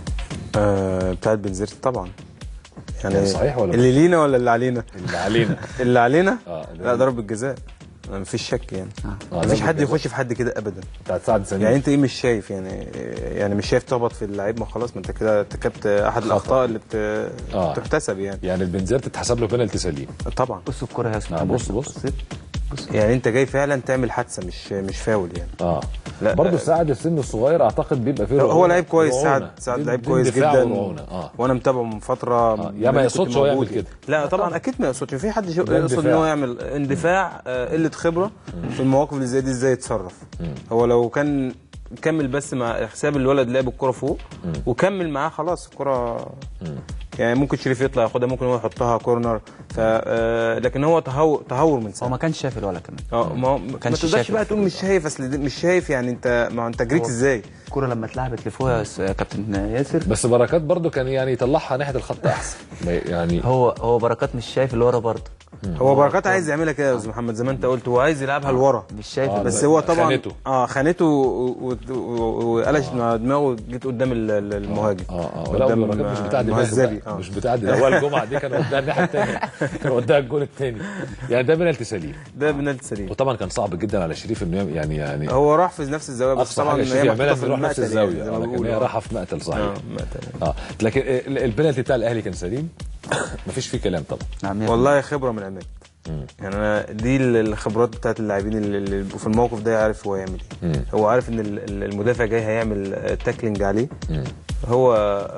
S2: آه بتاعت بنزرت طبعا
S1: يعني صحيح ولا
S2: اللي لينا ولا اللي علينا
S1: اللي علينا
S2: اللي علينا
S1: آه،
S2: لا ضربة جزاء ما فيش شك يعني
S1: آه،
S2: ما فيش
S1: ضربة
S2: حد
S1: جزاء.
S2: يخش في حد كده ابدا
S1: بتاعت سعد سمير
S2: يعني انت ايه مش شايف يعني يعني مش شايف تخبط في اللعيب ما خلاص ما انت كده ارتكبت احد الاخطاء اللي بت...
S1: آه.
S2: تحتسب يعني
S1: يعني البنزرتي اتحسب له بينالتي سليم
S2: طبعا
S3: بص الكره يا استاذ
S1: نعم،
S3: محمد.
S1: بص- بص.
S3: بص
S2: يعني انت جاي فعلا تعمل حادثه مش مش فاول يعني
S1: اه
S2: لا،
S1: برضه
S2: آه.
S1: سعد السن الصغير اعتقد بيبقى فيه
S2: هو
S1: رعونة.
S2: لعيب كويس
S1: رعونة.
S2: سعد سعد
S1: دي-
S2: لعيب
S1: دي
S2: كويس
S1: اندفاع
S2: جدا
S1: ورعونة. اه
S2: وانا متابعه من فتره
S1: يا ما
S2: من كنت
S1: يقصدش هو يعمل
S2: موجود.
S1: كده.
S2: لا طبعا اكيد ما يقصدش في حد شو-
S1: ده
S2: يقصد ان
S1: اندفاع.
S2: هو يعمل اندفاع آه، قله خبره في المواقف اللي زي دي ازاي يتصرف هو لو كان كمل بس مع حساب الولد لعب الكره فوق وكمل معاه خلاص الكره يعني ممكن شريف يطلع ياخدها ممكن هو يحطها كورنر ف آه، لكن هو تهور تهور من
S3: هو
S2: سنه
S3: ما كانش شايف الولد كمان
S2: اه ما هو ما
S3: كانش
S2: تقدرش
S3: شايف
S2: بقى تقول مش شايف اصل دي- مش شايف يعني انت ما هو انت جريت
S3: هو-
S2: ازاي
S3: الكره لما اتلعبت لفوق يا س- يا كابتن ياسر
S1: بس بركات برضه كان يعني يطلعها ناحيه الخط احسن ما- يعني
S3: هو هو بركات مش شايف اللي ورا برضه
S2: هو بركات عايز يعملها كده يا استاذ محمد زي ما انت قلت هو عايز يلعبها لورا
S3: مش شايف
S1: آه،
S3: اللي-
S2: بس هو طبعا
S1: خانته.
S2: اه خانته و- و- و- وقلش مع دماغه جيت قدام ال- ال- المهاجم
S1: اه اه لا
S2: قدام
S1: بركات مش بتاع دماغ
S2: المهزبي
S1: بقى.
S2: اه
S1: مش بتاع دماغ اول جمعه دي كان وداها الناحيه الثانيه كان وداها الجول الثاني يعني ده بينالتي سليم
S2: ده بنالتي سليم
S1: وطبعا كان صعب جدا على شريف انه يعمل- يعني يعني
S2: هو راح في نفس الزاويه بس
S1: اقصى
S2: طبعا
S1: حاجه
S2: هي
S1: شريف يعملها
S2: محطوطة
S1: في يروح نفس
S2: المقتل يعني
S1: الزاويه
S2: زي ما
S1: آه، لكن
S2: بيقولوا.
S1: هي راحه في مقتل صحيح
S2: اه مقتل.
S1: اه لكن ال- البينالتي بتاع الاهلي كان سليم مفيش فيه كلام طبعا
S3: نعم يا
S2: والله خبره من عماد يعني انا دي ال- الخبرات بتاعت اللاعبين اللي اللي بيبقوا في الموقف ده عارف هو يعمل ايه هو عارف ان ال- ال- المدافع جاي هيعمل آه، تاكلينج عليه هو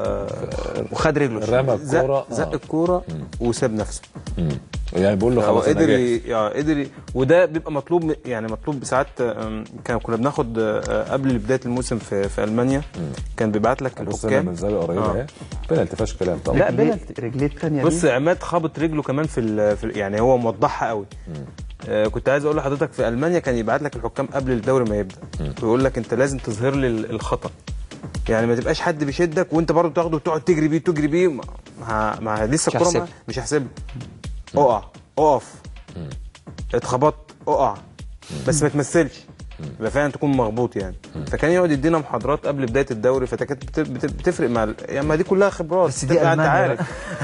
S2: آه، وخد رجله
S1: رمى
S2: زق-
S1: الكورة،
S2: زق
S1: آه.
S2: الكوره وساب نفسه
S1: مم. يعني بقول له
S2: هو
S1: خلاص انا
S2: قدر
S1: جاهز
S2: ي- آه، قدر ي- وده بيبقى مطلوب م- يعني مطلوب ساعات آم، كان كنا بناخد آه، قبل بدايه الموسم في في المانيا كان بيبعت لك
S1: بص انا من
S2: الحكام
S1: زاويه قريبه
S2: آه.
S1: اهي بينالتي فيهاش كلام طبعا
S2: لا،
S3: رجليه
S2: بينالتي.
S3: رجليه الثانيه
S2: بص عماد خابط رجله كمان في, ال في ال يعني هو موضحها قوي آه كنت عايز اقول لحضرتك في المانيا كان يبعت لك الحكام قبل الدوري ما يبدا ويقول لك انت لازم تظهر لي ال- الخطا يعني ما تبقاش حد بيشدك وانت برضه تاخده وتقعد تجري بيه تجري بيه ما, ما, ما لسه
S3: مش
S2: الكوره
S3: هحسبها.
S2: ما- مش هحسبها اقع اقف اتخبطت اقع بس ما تمثلش يبقى فعلا تكون مغبوط يعني فكان يقعد يدينا محاضرات قبل بدايه الدوري فكانت بت- بت- بتفرق مع ال- يعني ما دي كلها خبرات
S3: بس دي
S2: تبقى انت
S3: ألمانيا
S2: عارف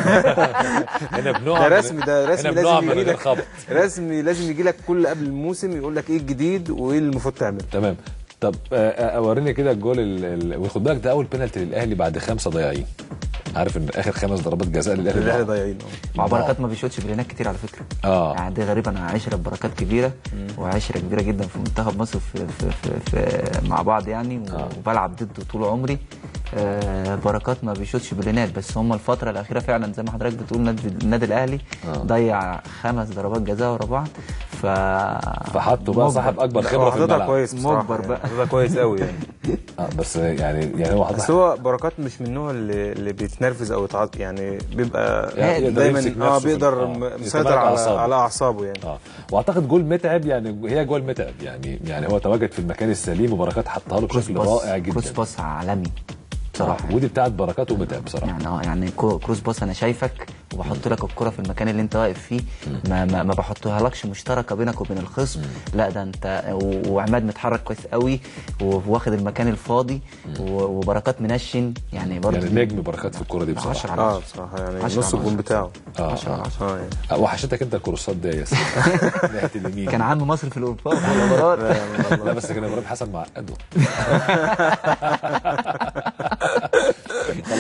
S1: هنا بنقع
S2: ده رسمي ده رسمي
S1: هنا بنقع
S2: لازم
S1: من
S2: يجي
S1: غير
S2: لك
S1: خبط
S2: رسمي لازم يجي لك كل قبل الموسم يقول لك ايه الجديد وايه اللي المفروض تعمله
S1: تمام طب آه، آه، وريني كده الجول ال- ال- وخد بالك ده اول بينالتي للاهلي بعد خمسه ضايعين عارف ان اخر خمس ضربات جزاء للاهلي
S2: الاهلي
S1: ضاعوا.
S2: ضايعين
S3: مع بركات ما بيشوتش بلينات كتير على فكره
S1: آه.
S3: يعني دي غريبه انا عشره بركات كبيره وعشره كبيره جدا في منتخب مصر في, في, في, في مع بعض يعني وبلعب ضده طول عمري آه بركات ما بيشوتش بلينات بس هم الفتره الاخيره فعلا زي ما حضرتك بتقول نادي النادي الاهلي ضيع خمس ضربات جزاء ورا بعض ف
S1: فحطوا بقى
S3: مجبر.
S1: صاحب اكبر
S2: هو
S1: خبره في
S2: حاططها
S1: الملعب
S2: كويس بصراحه
S3: مجبر
S2: يعني.
S3: بقى.
S2: حاططها كويس قوي يعني
S1: آه بس يعني يعني هو
S2: بس
S1: حاطط
S2: هو بركات مش من النوع اللي, اللي بيتنرفز او يتعاطف يعني بيبقى
S1: يعني يقدر
S2: دايما
S1: يمسك
S2: اه
S1: نفسه في-
S2: بيقدر
S1: آه،
S2: م-
S1: يتمالك
S2: مسيطر على
S1: أعصابه.
S2: على اعصابه يعني
S1: اه واعتقد جول متعب يعني هي جول متعب يعني يعني هو تواجد في المكان السليم وبركات حطها له
S3: كروس
S1: بشكل
S3: باص
S1: رائع جدا
S3: كروس باص عالمي
S1: آه،
S3: بصراحه
S1: ودي بتاعت بركات ومتعب بصراحه
S3: يعني اه يعني كو- كروس باص انا شايفك وبحط لك الكره في المكان اللي انت واقف فيه ما ما, ما بحطها لكش مشتركه بينك وبين الخصم لا ده انت و- وعماد متحرك كويس قوي واخد المكان الفاضي و- وبركات منشن يعني برضه
S1: يعني نجم بركات في الكوره دي
S3: 10
S1: بصراحه
S3: على
S2: اه
S3: 10
S2: بصراحه يعني
S3: عشرة
S2: نص
S3: على
S2: الجون
S3: عشرة.
S2: بتاعه
S1: اه
S3: 10 على
S1: اه
S3: 10
S2: اه يعني
S1: آه، وحشتك انت الكروسات دي يا ياسر ناحيه اليمين
S3: كان عم مصر في الاوروبا في المباراه
S1: لا بس كان ابراهيم حسن معقده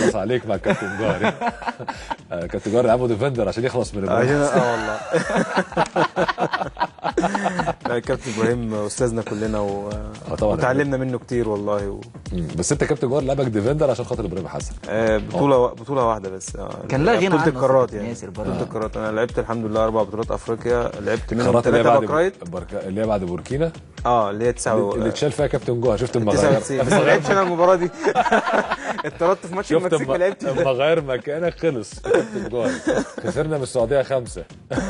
S1: خلص عليك مع كابتن جاري آه، كابتن جاري لعبه ديفندر عشان يخلص من
S2: عشان
S1: ابراهيم
S2: اه والله لا كابتن ابراهيم استاذنا كلنا و...
S1: آه طبعاً.
S2: وتعلمنا منه كتير والله و...
S1: مم. بس انت كابتن جاري لعبك ديفندر عشان خاطر ابراهيم حسن
S2: آه، بطولة بطولة واحدة بس آه،
S3: كان لا غنى
S2: بطولة
S3: عنه
S2: القارات
S3: أصلاً
S2: يعني
S3: ياسر برضه.
S2: بطولة القارات أنا لعبت الحمد لله أربع بطولات أفريقيا لعبت منهم
S1: قرارات اللي هي
S2: ثلاثة
S1: بعد
S2: باك رايت
S1: بركا... اللي هي بعد بوركينا
S2: اه اللي هي تسعة
S1: اللي اتشال فيها كابتن جوه شفت المغاير
S2: 99 بس ما لعبتش أنا المباراة دي اتطردت في ماتش
S1: شفت
S2: المكسيك ما لعبتش
S1: اما غير مكانك خلص كابتن جوه خسرنا من السعوديه خمسه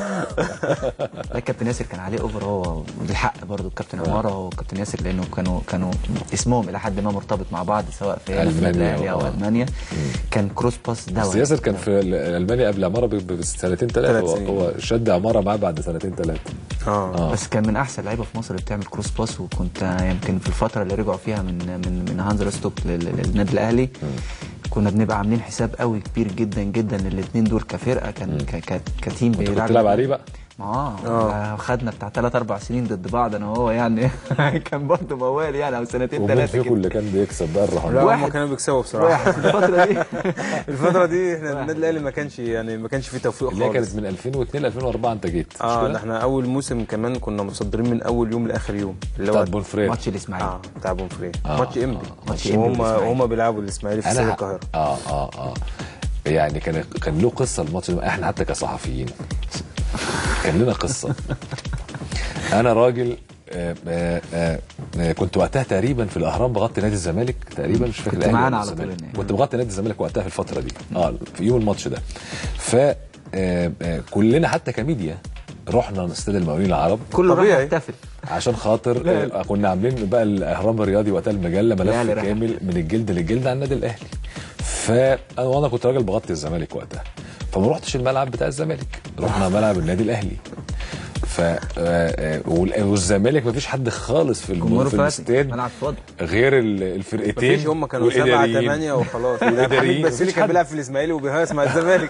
S3: لا الكابتن ياسر كان عليه اوفر هو بالحق برضه الكابتن عماره والكابتن ياسر لانه كانوا كانوا اسمهم الى حد ما مرتبط مع بعض سواء في
S1: ألمانيا
S3: الاهلي او
S1: آه.
S3: المانيا كان كروس باس دواء
S1: بس ياسر كان في ال- المانيا قبل عماره ب- بسنتين ثلاثه
S2: ثلاث
S1: هو,
S2: سنين.
S1: هو شد عماره معاه بعد سنتين ثلاثه
S2: اه
S3: بس كان من احسن لعيبه في مصر اللي بتعمل كروس باس وكنت يمكن في الفتره اللي رجعوا فيها من من من هانز روستوك لل- للنادي الاهلي كنا بنبقى عاملين حساب قوي كبير جدا جدا الاثنين دول كفرقه كان ك- ك- كتيم
S1: انت كنت
S3: بيلعب
S1: بتلعب عليه بقى
S3: اه آه، خدنا بتاع ثلاث اربع سنين ضد بعض انا وهو يعني كان برضه موال يعني او سنتين
S1: ومين
S3: ثلاثه
S1: فيكم
S3: كده
S1: اللي كان بيكسب بقى الرهان
S2: لا هم
S3: واحد.
S2: كانوا بيكسبوا بصراحة
S3: واحد في الفتره دي
S2: الفترة دي احنا النادي الأهلي ما كانش يعني ما كانش فيه توفيق
S1: اللي هي
S2: خالص
S1: كانت من 2002 ل 2004 انت جيت مش
S2: اه ده
S1: كده؟
S2: احنا أول موسم كمان كنا متصدرين من أول يوم لآخر يوم اللي
S1: بتاعت
S2: هو
S1: بونفرير
S3: ماتش الاسماعيلي
S2: اه بتاع بونفري
S1: آه،
S2: ماتش انبي
S3: ماتش إنبي
S2: وهم
S3: والإسماعيلي.
S2: وهم بيلعبوا الاسماعيلي في استاد
S1: انا
S2: القاهره
S1: اه اه اه يعني كان كان له قصه الماتش ده احنا حتى كصحفيين كان لنا قصه انا راجل آه آه آه آه كنت وقتها تقريبا في الاهرام بغطي نادي الزمالك تقريبا مش فاكر
S3: كنت
S1: الأهلي
S3: معانا
S1: ولا
S3: على طول
S1: الزمالك.
S3: هناك.
S1: كنت بغطي نادي الزمالك وقتها في الفتره دي اه في يوم الماتش ده ف آه، آه، كلنا حتى كميديا رحنا استاد المقاولين العرب
S3: كله راح
S2: طبيعي.
S3: يحتفل
S1: عشان خاطر آه، كنا عاملين بقى الاهرام الرياضي وقتها المجله ملف
S3: الأهلي راح.
S1: كامل من الجلد للجلد عن النادي الاهلي فانا وانا كنت راجل بغطي الزمالك وقتها فما رحتش الملعب بتاع الزمالك رحنا ملعب النادي الاهلي ف آه، آه، وال- والزمالك مفيش حد خالص في الم-
S3: جمهور
S1: في
S3: فاتح
S1: الاستاد
S3: ملعب فاضي
S1: غير ال- الفرقتين
S2: مفيش هم كانوا سبعة
S1: والإداريين.
S2: ثمانية وخلاص
S1: والإداريين.
S2: حميد بسيلي
S1: مفيش
S2: كان
S1: حد.
S2: بيلعب في الاسماعيلي وبيهيص مع الزمالك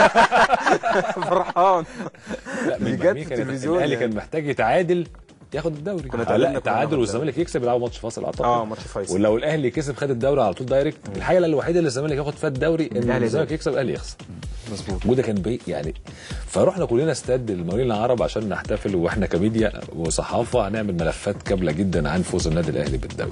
S2: فرحان
S1: لا
S2: دي
S1: من
S2: جت
S1: مين
S2: في
S1: كان
S2: التلفزيون
S1: الاهلي
S2: يعني.
S1: كان محتاج يتعادل ياخد الدوري
S2: كنا
S1: آه،
S2: اتعادلنا
S1: لا
S2: كلنا
S1: تعادل
S2: مع
S1: والزمالك يكسب يلعبوا ماتش فاصل اعتقد
S2: اه ماتش فيصل
S1: ولو الاهلي كسب خد الدوري على طول دايركت الحاجه الوحيده اللي الزمالك ياخد فيها الدوري ان
S3: الأهلي
S1: الزمالك
S3: دوري.
S1: يكسب الاهلي يخسر
S2: مظبوط
S1: وده كان بي يعني فرحنا كلنا استاد المقاولين العرب عشان نحتفل واحنا كميديا وصحافه هنعمل ملفات كامله جدا عن فوز النادي الاهلي بالدوري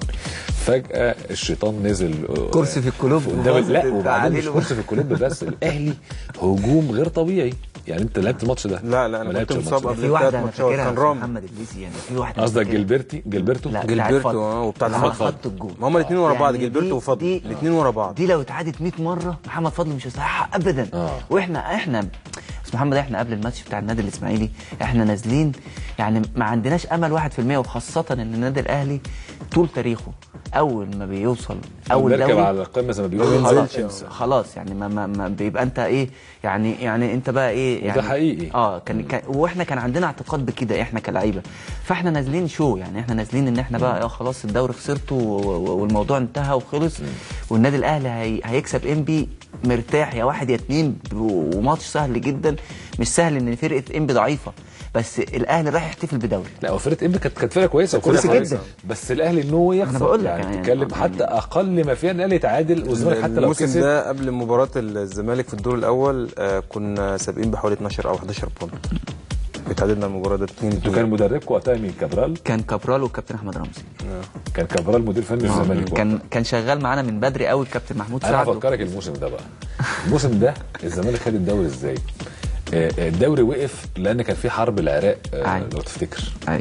S1: فجاه الشيطان نزل آه،
S3: كرسي في الكلوب
S1: قدام
S3: وباظت
S1: لا وبعدين
S3: التعادل
S1: مش
S3: و-
S1: كرسي في الكولوب بس الاهلي هجوم غير طبيعي يعني انت لعبت الماتش ده
S2: لا لا
S1: ما
S2: انا كنت
S1: لعبتش الماتش
S2: مصاب
S1: ده.
S2: قبل
S3: في واحده
S2: ثلاث
S3: انا
S2: ماتشات
S3: فاكرها
S2: كان
S3: في
S2: رامي
S3: محمد البيسي يعني في واحده
S1: قصدك
S3: أنا فاكرها.
S1: جilberti جilberto
S3: لا
S2: جilberto،
S3: بتاعت
S2: اه، وبتاعت
S3: محمد
S2: محمد
S3: خط الجول
S2: ما هما الاثنين ورا بعض
S3: يعني
S2: جilberto
S3: دي-
S2: وفضل
S3: دي-
S2: الاثنين ورا بعض
S3: دي لو اتعادت 100 مره محمد فضل مش هيستحقها ابدا
S1: آه.
S3: واحنا احنا بس محمد احنا قبل الماتش بتاع النادي الاسماعيلي احنا نازلين يعني ما عندناش امل 1% وخاصه ان النادي الاهلي طول تاريخه اول ما بيوصل اول
S1: بيركب
S3: دوري
S1: على القمه زي ما بيقولوا
S2: ما
S1: ينزل
S2: بينزلش.
S1: ينسى.
S3: خلاص يعني ما, ما, ما بيبقى انت ايه يعني يعني انت بقى ايه يعني
S1: حقيقي.
S3: اه كان, كان واحنا كان عندنا اعتقاد بكده احنا كلعيبه فاحنا نازلين شو يعني احنا نازلين ان احنا بقى اه خلاص الدوري خسرته و- و- والموضوع انتهى وخلص والنادي الاهلي هي هيكسب انبي مرتاح يا واحد يا اتنين و- وماتش سهل جدا مش سهل ان فرقه انبي ضعيفه بس الاهلي رايح يحتفل بدوري
S1: لا هو فرقه انبي كانت كانت فرقه كويسه وكل
S3: كويسة
S1: حاجة.
S3: جدا.
S1: بس الاهلي ان هو يخسر
S3: بقول لك
S1: يعني
S3: يعني-
S1: تتكلم
S3: يعني-
S1: حتى اقل ما فيها ان الاهلي يتعادل والزمالك حتى لو
S2: الموسم
S1: كسب
S2: ده قبل مباراة الزمالك في الدور الأول آه كنا سابقين بحوالي 12 أو 11 بونت اتعادلنا المباراة ده 2
S1: انتوا كان مدربكم وقتها مين كابرال
S3: كان كابرال والكابتن احمد رمزي
S1: كان كابرال مدير فني الزمالك
S3: كان
S1: وقتها.
S3: كان شغال معانا من بدري قوي الكابتن محمود
S1: انا
S3: سعد
S1: هفكرك الموسم ده بقى الموسم ده الزمالك خد الدوري ازاي آه، آه، الدوري وقف لان كان في حرب العراق آه،
S3: أيوة.
S1: لو تفتكر
S3: ايوه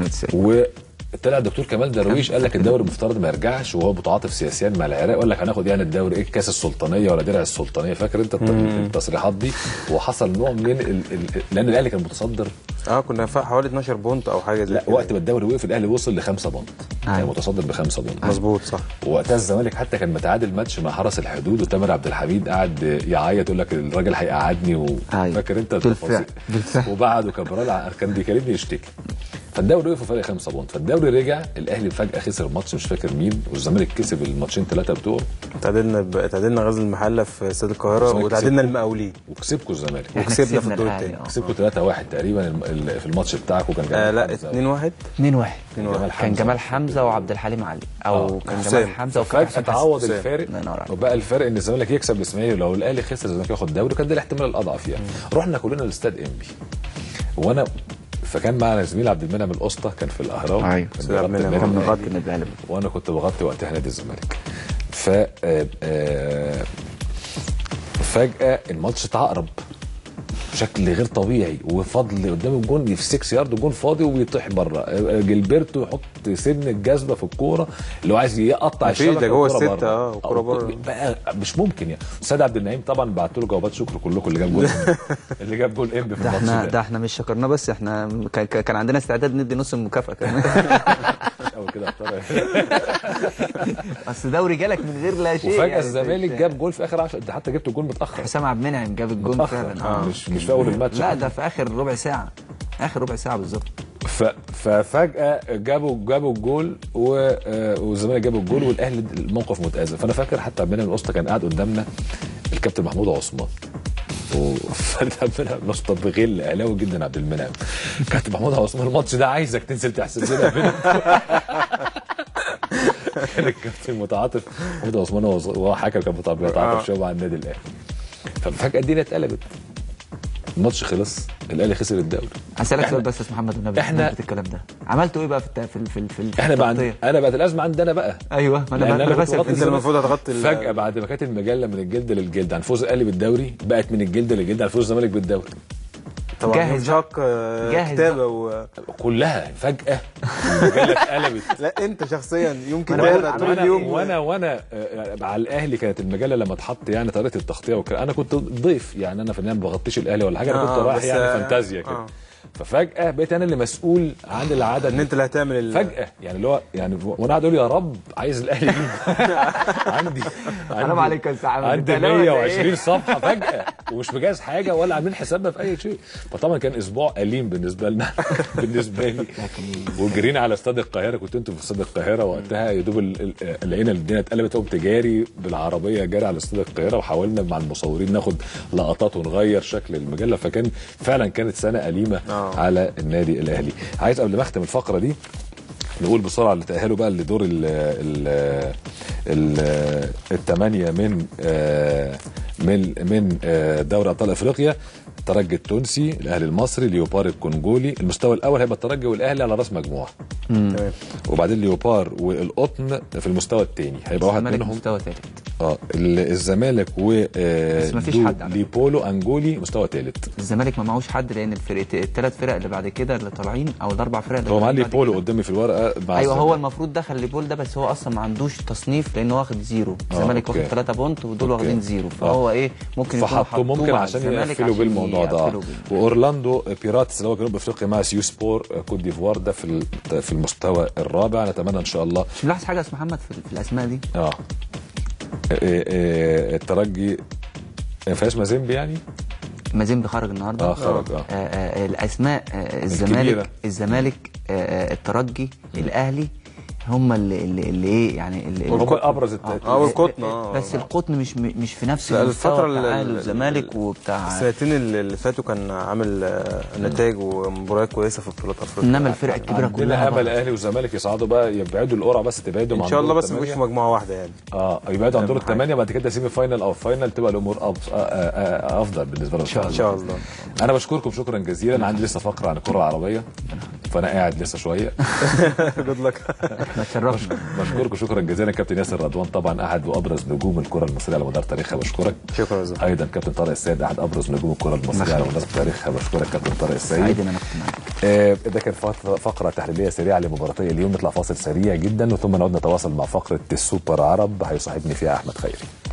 S3: 92
S1: وطلع الدكتور كمال درويش قال لك الدوري المفترض ما يرجعش وهو متعاطف سياسيا مع العراق وقال لك هناخد يعني الدوري ايه كاس السلطانيه ولا درع السلطانيه فاكر انت الت- التصريحات دي وحصل نوع من ال... ال... لان الاهلي كان متصدر
S2: اه كنا فا- حوالي 12 بونت أو حاجة زي
S1: لا
S2: كده.
S1: وقت ما الدوري وقف الاهلي وصل لخمسه بونت كان
S3: أيوة.
S1: متصدر بخمسه بونت
S2: مظبوط صح
S1: ووقتها الزمالك حتى كان متعادل ماتش مع حرس الحدود وتامر عبد الحميد قعد يعيط يقول لك الراجل هيقعدني
S3: أيوة.
S1: وفاكر انت
S3: بالفعل.
S1: التفاصيل
S3: بالفعل.
S1: وبعد وكابرال ع- كان بيكلمني يشتكي فالدوري وقف فرق خمسة بونت فالدوري رجع الاهلي فجاه خسر الماتش مش فاكر مين والزمالك كسب الماتشين ثلاثه بتوعه
S2: تعادلنا ب... تعادلنا غزل المحله في استاد القاهره
S1: الزمالك
S2: وتعادلنا
S1: كسب.
S2: المقاولين
S1: وكسبكوا الزمالك
S3: احنا
S2: وكسبنا في
S3: كسبنا
S2: الدور
S3: الأهلي،
S2: التاني.
S3: آه.
S1: كسبكوا 3 1 تقريبا الم- ال- في الماتش بتاعكم كان
S2: آه لا
S1: حمزة.
S2: 2 1
S3: 2 1
S1: جمال
S3: كان
S1: حمزة.
S3: جمال حمزه وعبد الحليم علي او
S1: آه.
S3: كان
S2: حسام.
S3: جمال حمزه وفتحي
S1: فجاه
S3: حسن.
S1: تعوض
S2: حسام.
S1: الفارق
S3: الله ينور عليك.
S1: وبقى الفرق ان الزمالك يكسب الاسماعيلي ولو الاهلي خسر الزمالك ياخد دوري كان ده الاحتمال الاضعف يعني رحنا كلنا الاستاد انبي وانا فكان معنا زميل عبد المنعم القسطى كان في الاهرام
S3: أيوة.
S1: كان
S2: أستاذ عبد
S1: بيغطي
S2: المنعم.
S1: النادي
S3: كان
S1: الأهلي.
S3: مغطي النادي الاهلي
S1: وانا كنت بغطي وقتها نادي الزمالك ف آه، آه، فجاه الماتش اتعقرب بشكل غير طبيعي وفضل قدام الجون في 6 يارد الجون فاضي وبيطيح بره آه، جilberto يحط سن الجزمه في الكوره اللي هو عايز يقطع
S2: مفيش،
S1: الشبكه
S2: ده جوه
S1: والكرة
S2: الستة،
S1: بره.
S2: اه، والكرة بره.
S1: بقى مش ممكن يعني استاذ عبد النعيم طبعا بعت له جوابات شكر كلكم اللي جاب جول اللي جاب جول ام في
S3: ده
S1: الماتش
S3: احنا
S1: ده
S3: ده احنا مش شكرناه بس احنا كان- كان عندنا استعداد ندي نص المكافاه كمان
S1: أو كده اختار.
S3: اصل دوري جالك من غير لا شيء
S1: وفجاه
S3: يعني.
S1: الزمالك جاب جول في اخر 10 انت حتى جبت جول متاخر
S3: حسام عبد المنعم جاب الجون
S1: متأخر.
S3: فعلا
S1: آه.
S3: اه
S1: مش مش في اول الماتش
S3: لا ده في اخر ربع ساعه اخر ربع ساعه بالظبط
S1: ف... ففجاه جابوا جابوا الجول و... آه، والزمالك جابوا الجول والاهلي الموقف متازم فانا فاكر حتى عبد المنعم القسطى كان قاعد قدامنا الكابتن محمود عثمان وفرد عبد المنعم القسطى بغل اهلاوي جدا عبد المنعم كابتن محمود عثمان الماتش ده عايزك تنزل تحسب لنا بينا كان الكابتن متعاطف محمود عثمان هو هو حكم كان متعاطف بيتعاطف شويه مع النادي الاهلي ففجاه الدنيا اتقلبت الماتش خلص الاهلي خسر الدوري
S3: هسألك سؤال بس يا استاذ محمد والنبي
S1: إحنا-
S3: بمناسبة الكلام ده عملتوا ايه بقى في الت- في ال- في ال- في ال- في
S1: احنا بقى عند...
S3: التغطية؟
S1: انا بقت الازمه عندي انا بقى
S3: ايوه ما
S1: لأن
S3: انا
S1: أنا
S3: انا
S1: كنت
S3: بسأل
S1: بغطي
S3: في
S2: انت
S1: الزمالك.
S2: المفروض هتغطي ال-
S1: فجاه بعد ما كانت المجله من الجلد للجلد عن فوز الاهلي بالدوري بقت من الجلد للجلد عن فوز الزمالك بالدوري
S2: طبعا
S3: جاهز
S2: جاهز شاق آه،
S3: جاهز
S2: كتابه و...
S1: كلها فجاه المجله اتقلبت
S2: لا انت شخصيا يمكن
S3: ما أنا
S2: تابع
S3: بقول-
S2: طول
S1: وانا
S2: اليوم
S1: وانا وانا آه، على الاهلي كانت المجله لما اتحط يعني طريقه التغطيه وكده انا كنت ضيف يعني انا في النهايه ما بغطيش الاهلي ولا حاجه انا كنت
S2: آه،
S1: رايح
S2: بس،
S1: يعني
S2: آه،
S1: فانتازيا كده
S2: آه.
S1: ففجاه بقيت انا اللي مسؤول عن العدد
S2: ان انت اللي هتعمل ال...
S1: فجاه يعني اللي هو يعني وانا قاعد اقول يا رب عايز الاهلي يجيب عندي
S3: حرام عليك يا أستاذ عمرو،
S1: عندي
S3: أنت ناوي ولا
S1: 120
S3: إيه؟
S1: صفحه فجاه ومش مجهز حاجه ولا عاملين حسابنا في اي شيء فطبعا كان اسبوع اليم بالنسبه لنا بالنسبه لي وجرينا على استاد القاهره كنت انتوا في استاد القاهره وقتها يا دوب ال- ال- لقينا الدنيا اتقلبت قمت جاري بالعربيه جاري على استاد القاهره وحاولنا مع المصورين ناخد لقطات ونغير شكل المجله فكان فعلا كانت سنه اليمه
S2: آه.
S1: على النادي الاهلي عايز قبل ما اختم الفقره دي نقول بسرعه اللي تاهلوا بقى لدور ال ال ال الثمانيه من آه، من من آه، دوري ابطال افريقيا الترجي التونسي الاهلي المصري ليوبار الكونجولي المستوى الاول هيبقى الترجي والاهلي على راس مجموعه
S2: تمام
S1: وبعدين ليوبار والقطن في المستوى الثاني هيبقى واحد
S3: الزمالك
S1: منهم
S3: مستوى ثالث
S1: اه ال- الزمالك و آه،
S3: بس مفيش
S1: دو-
S3: حد على فكرة.
S1: ليبولو انجولي مستوى ثالث
S3: الزمالك ما معهوش حد لان الفرق الثلاث فرق اللي بعد كده اللي طالعين او الاربع فرق اللي
S1: هو معاه
S3: طالعين بعد
S1: ليبولو
S3: كده.
S1: قدامي في الورقه مع
S3: ايوه هو
S1: الزمالك.
S3: المفروض دخل ليبول ده بس هو اصلا ما عندوش تصنيف لان هو واخد زيرو
S1: آه،
S3: الزمالك
S1: أوكي.
S3: واخد 3 بونت ودول
S1: أوكي.
S3: واخدين زيرو فهو ايه ممكن يكونوا
S1: فحطوه
S3: حطوه
S1: ممكن
S3: مع
S1: عشان
S3: الزمالك
S1: يقفلوا
S3: عشان
S1: بالموضوع ده
S3: يقفلوا بال-
S1: واورلاندو بيراتس اللي هو جنوب افريقيا مع سيو سبور كوت ديفوار ده في ال- في المستوى الرابع نتمنى ان شاء الله
S3: مش ملاحظ حاجه يا استاذ محمد في, في الاسماء دي
S1: اه إيه إيه الترجي ما فيهاش مازيمبي يعني
S3: مازيمبي خرج النهارده
S1: اه خرج اه
S3: آه، آه، الاسماء آه،
S1: الكبيرة.
S3: الزمالك الزمالك آه، آه، الترجي الاهلي هم اللي اللي, اللي ايه يعني اللي
S1: هم ابرز الت-
S2: اه والقطن اه
S3: بس القطن مش مش في نفس
S2: لا،
S3: المستوى
S2: الفترة
S3: بتاع
S2: ال-
S3: اهلي
S2: ال-
S3: والزمالك وبتاع
S2: السنتين اللي اللي فاتوا كان عامل آه، نتائج ومباريات كويسه في بطولات افريقيا
S3: انما الفرق الكبيره
S1: عندنا
S3: كلها
S1: امل
S3: بره.
S1: الاهلي والزمالك يصعدوا بقى يبعدوا القرعه بس تبعدوا
S2: ان شاء الله بس ما يجوش في مجموعه واحده يعني
S1: اه يبعدوا عن دور
S2: أهم حاجة.
S1: الثمانيه بعد كده سيمي فاينل او فاينل تبقى الامور أب- آه، آه، آه، افضل بالنسبه لنا ان شاء
S2: ان شاء الله
S1: انا بشكركم شكرا جزيلا عندي لسه فقره عن الكره العربيه فانا قاعد لسه شويه
S2: جود لك
S3: احنا اتشرفنا
S1: بشكركم شكرا جزيلا كابتن ياسر رضوان طبعا احد وابرز نجوم الكره المصريه على مدار تاريخها بشكرك
S2: شكرا يا زلمه
S1: ايضا كابتن طارق السيد احد ابرز نجوم الكره المصريه على مدار تاريخها بشكرك كابتن طارق السيد
S3: سعيد ان انا كنت معاك
S1: آه، ده كان فقرة, فقرة تحليلية سريعة لمباراتي اليوم نطلع فاصل سريع جدا وثم نعود نتواصل مع فقرة السوبر عرب هيصاحبني فيها أحمد خيري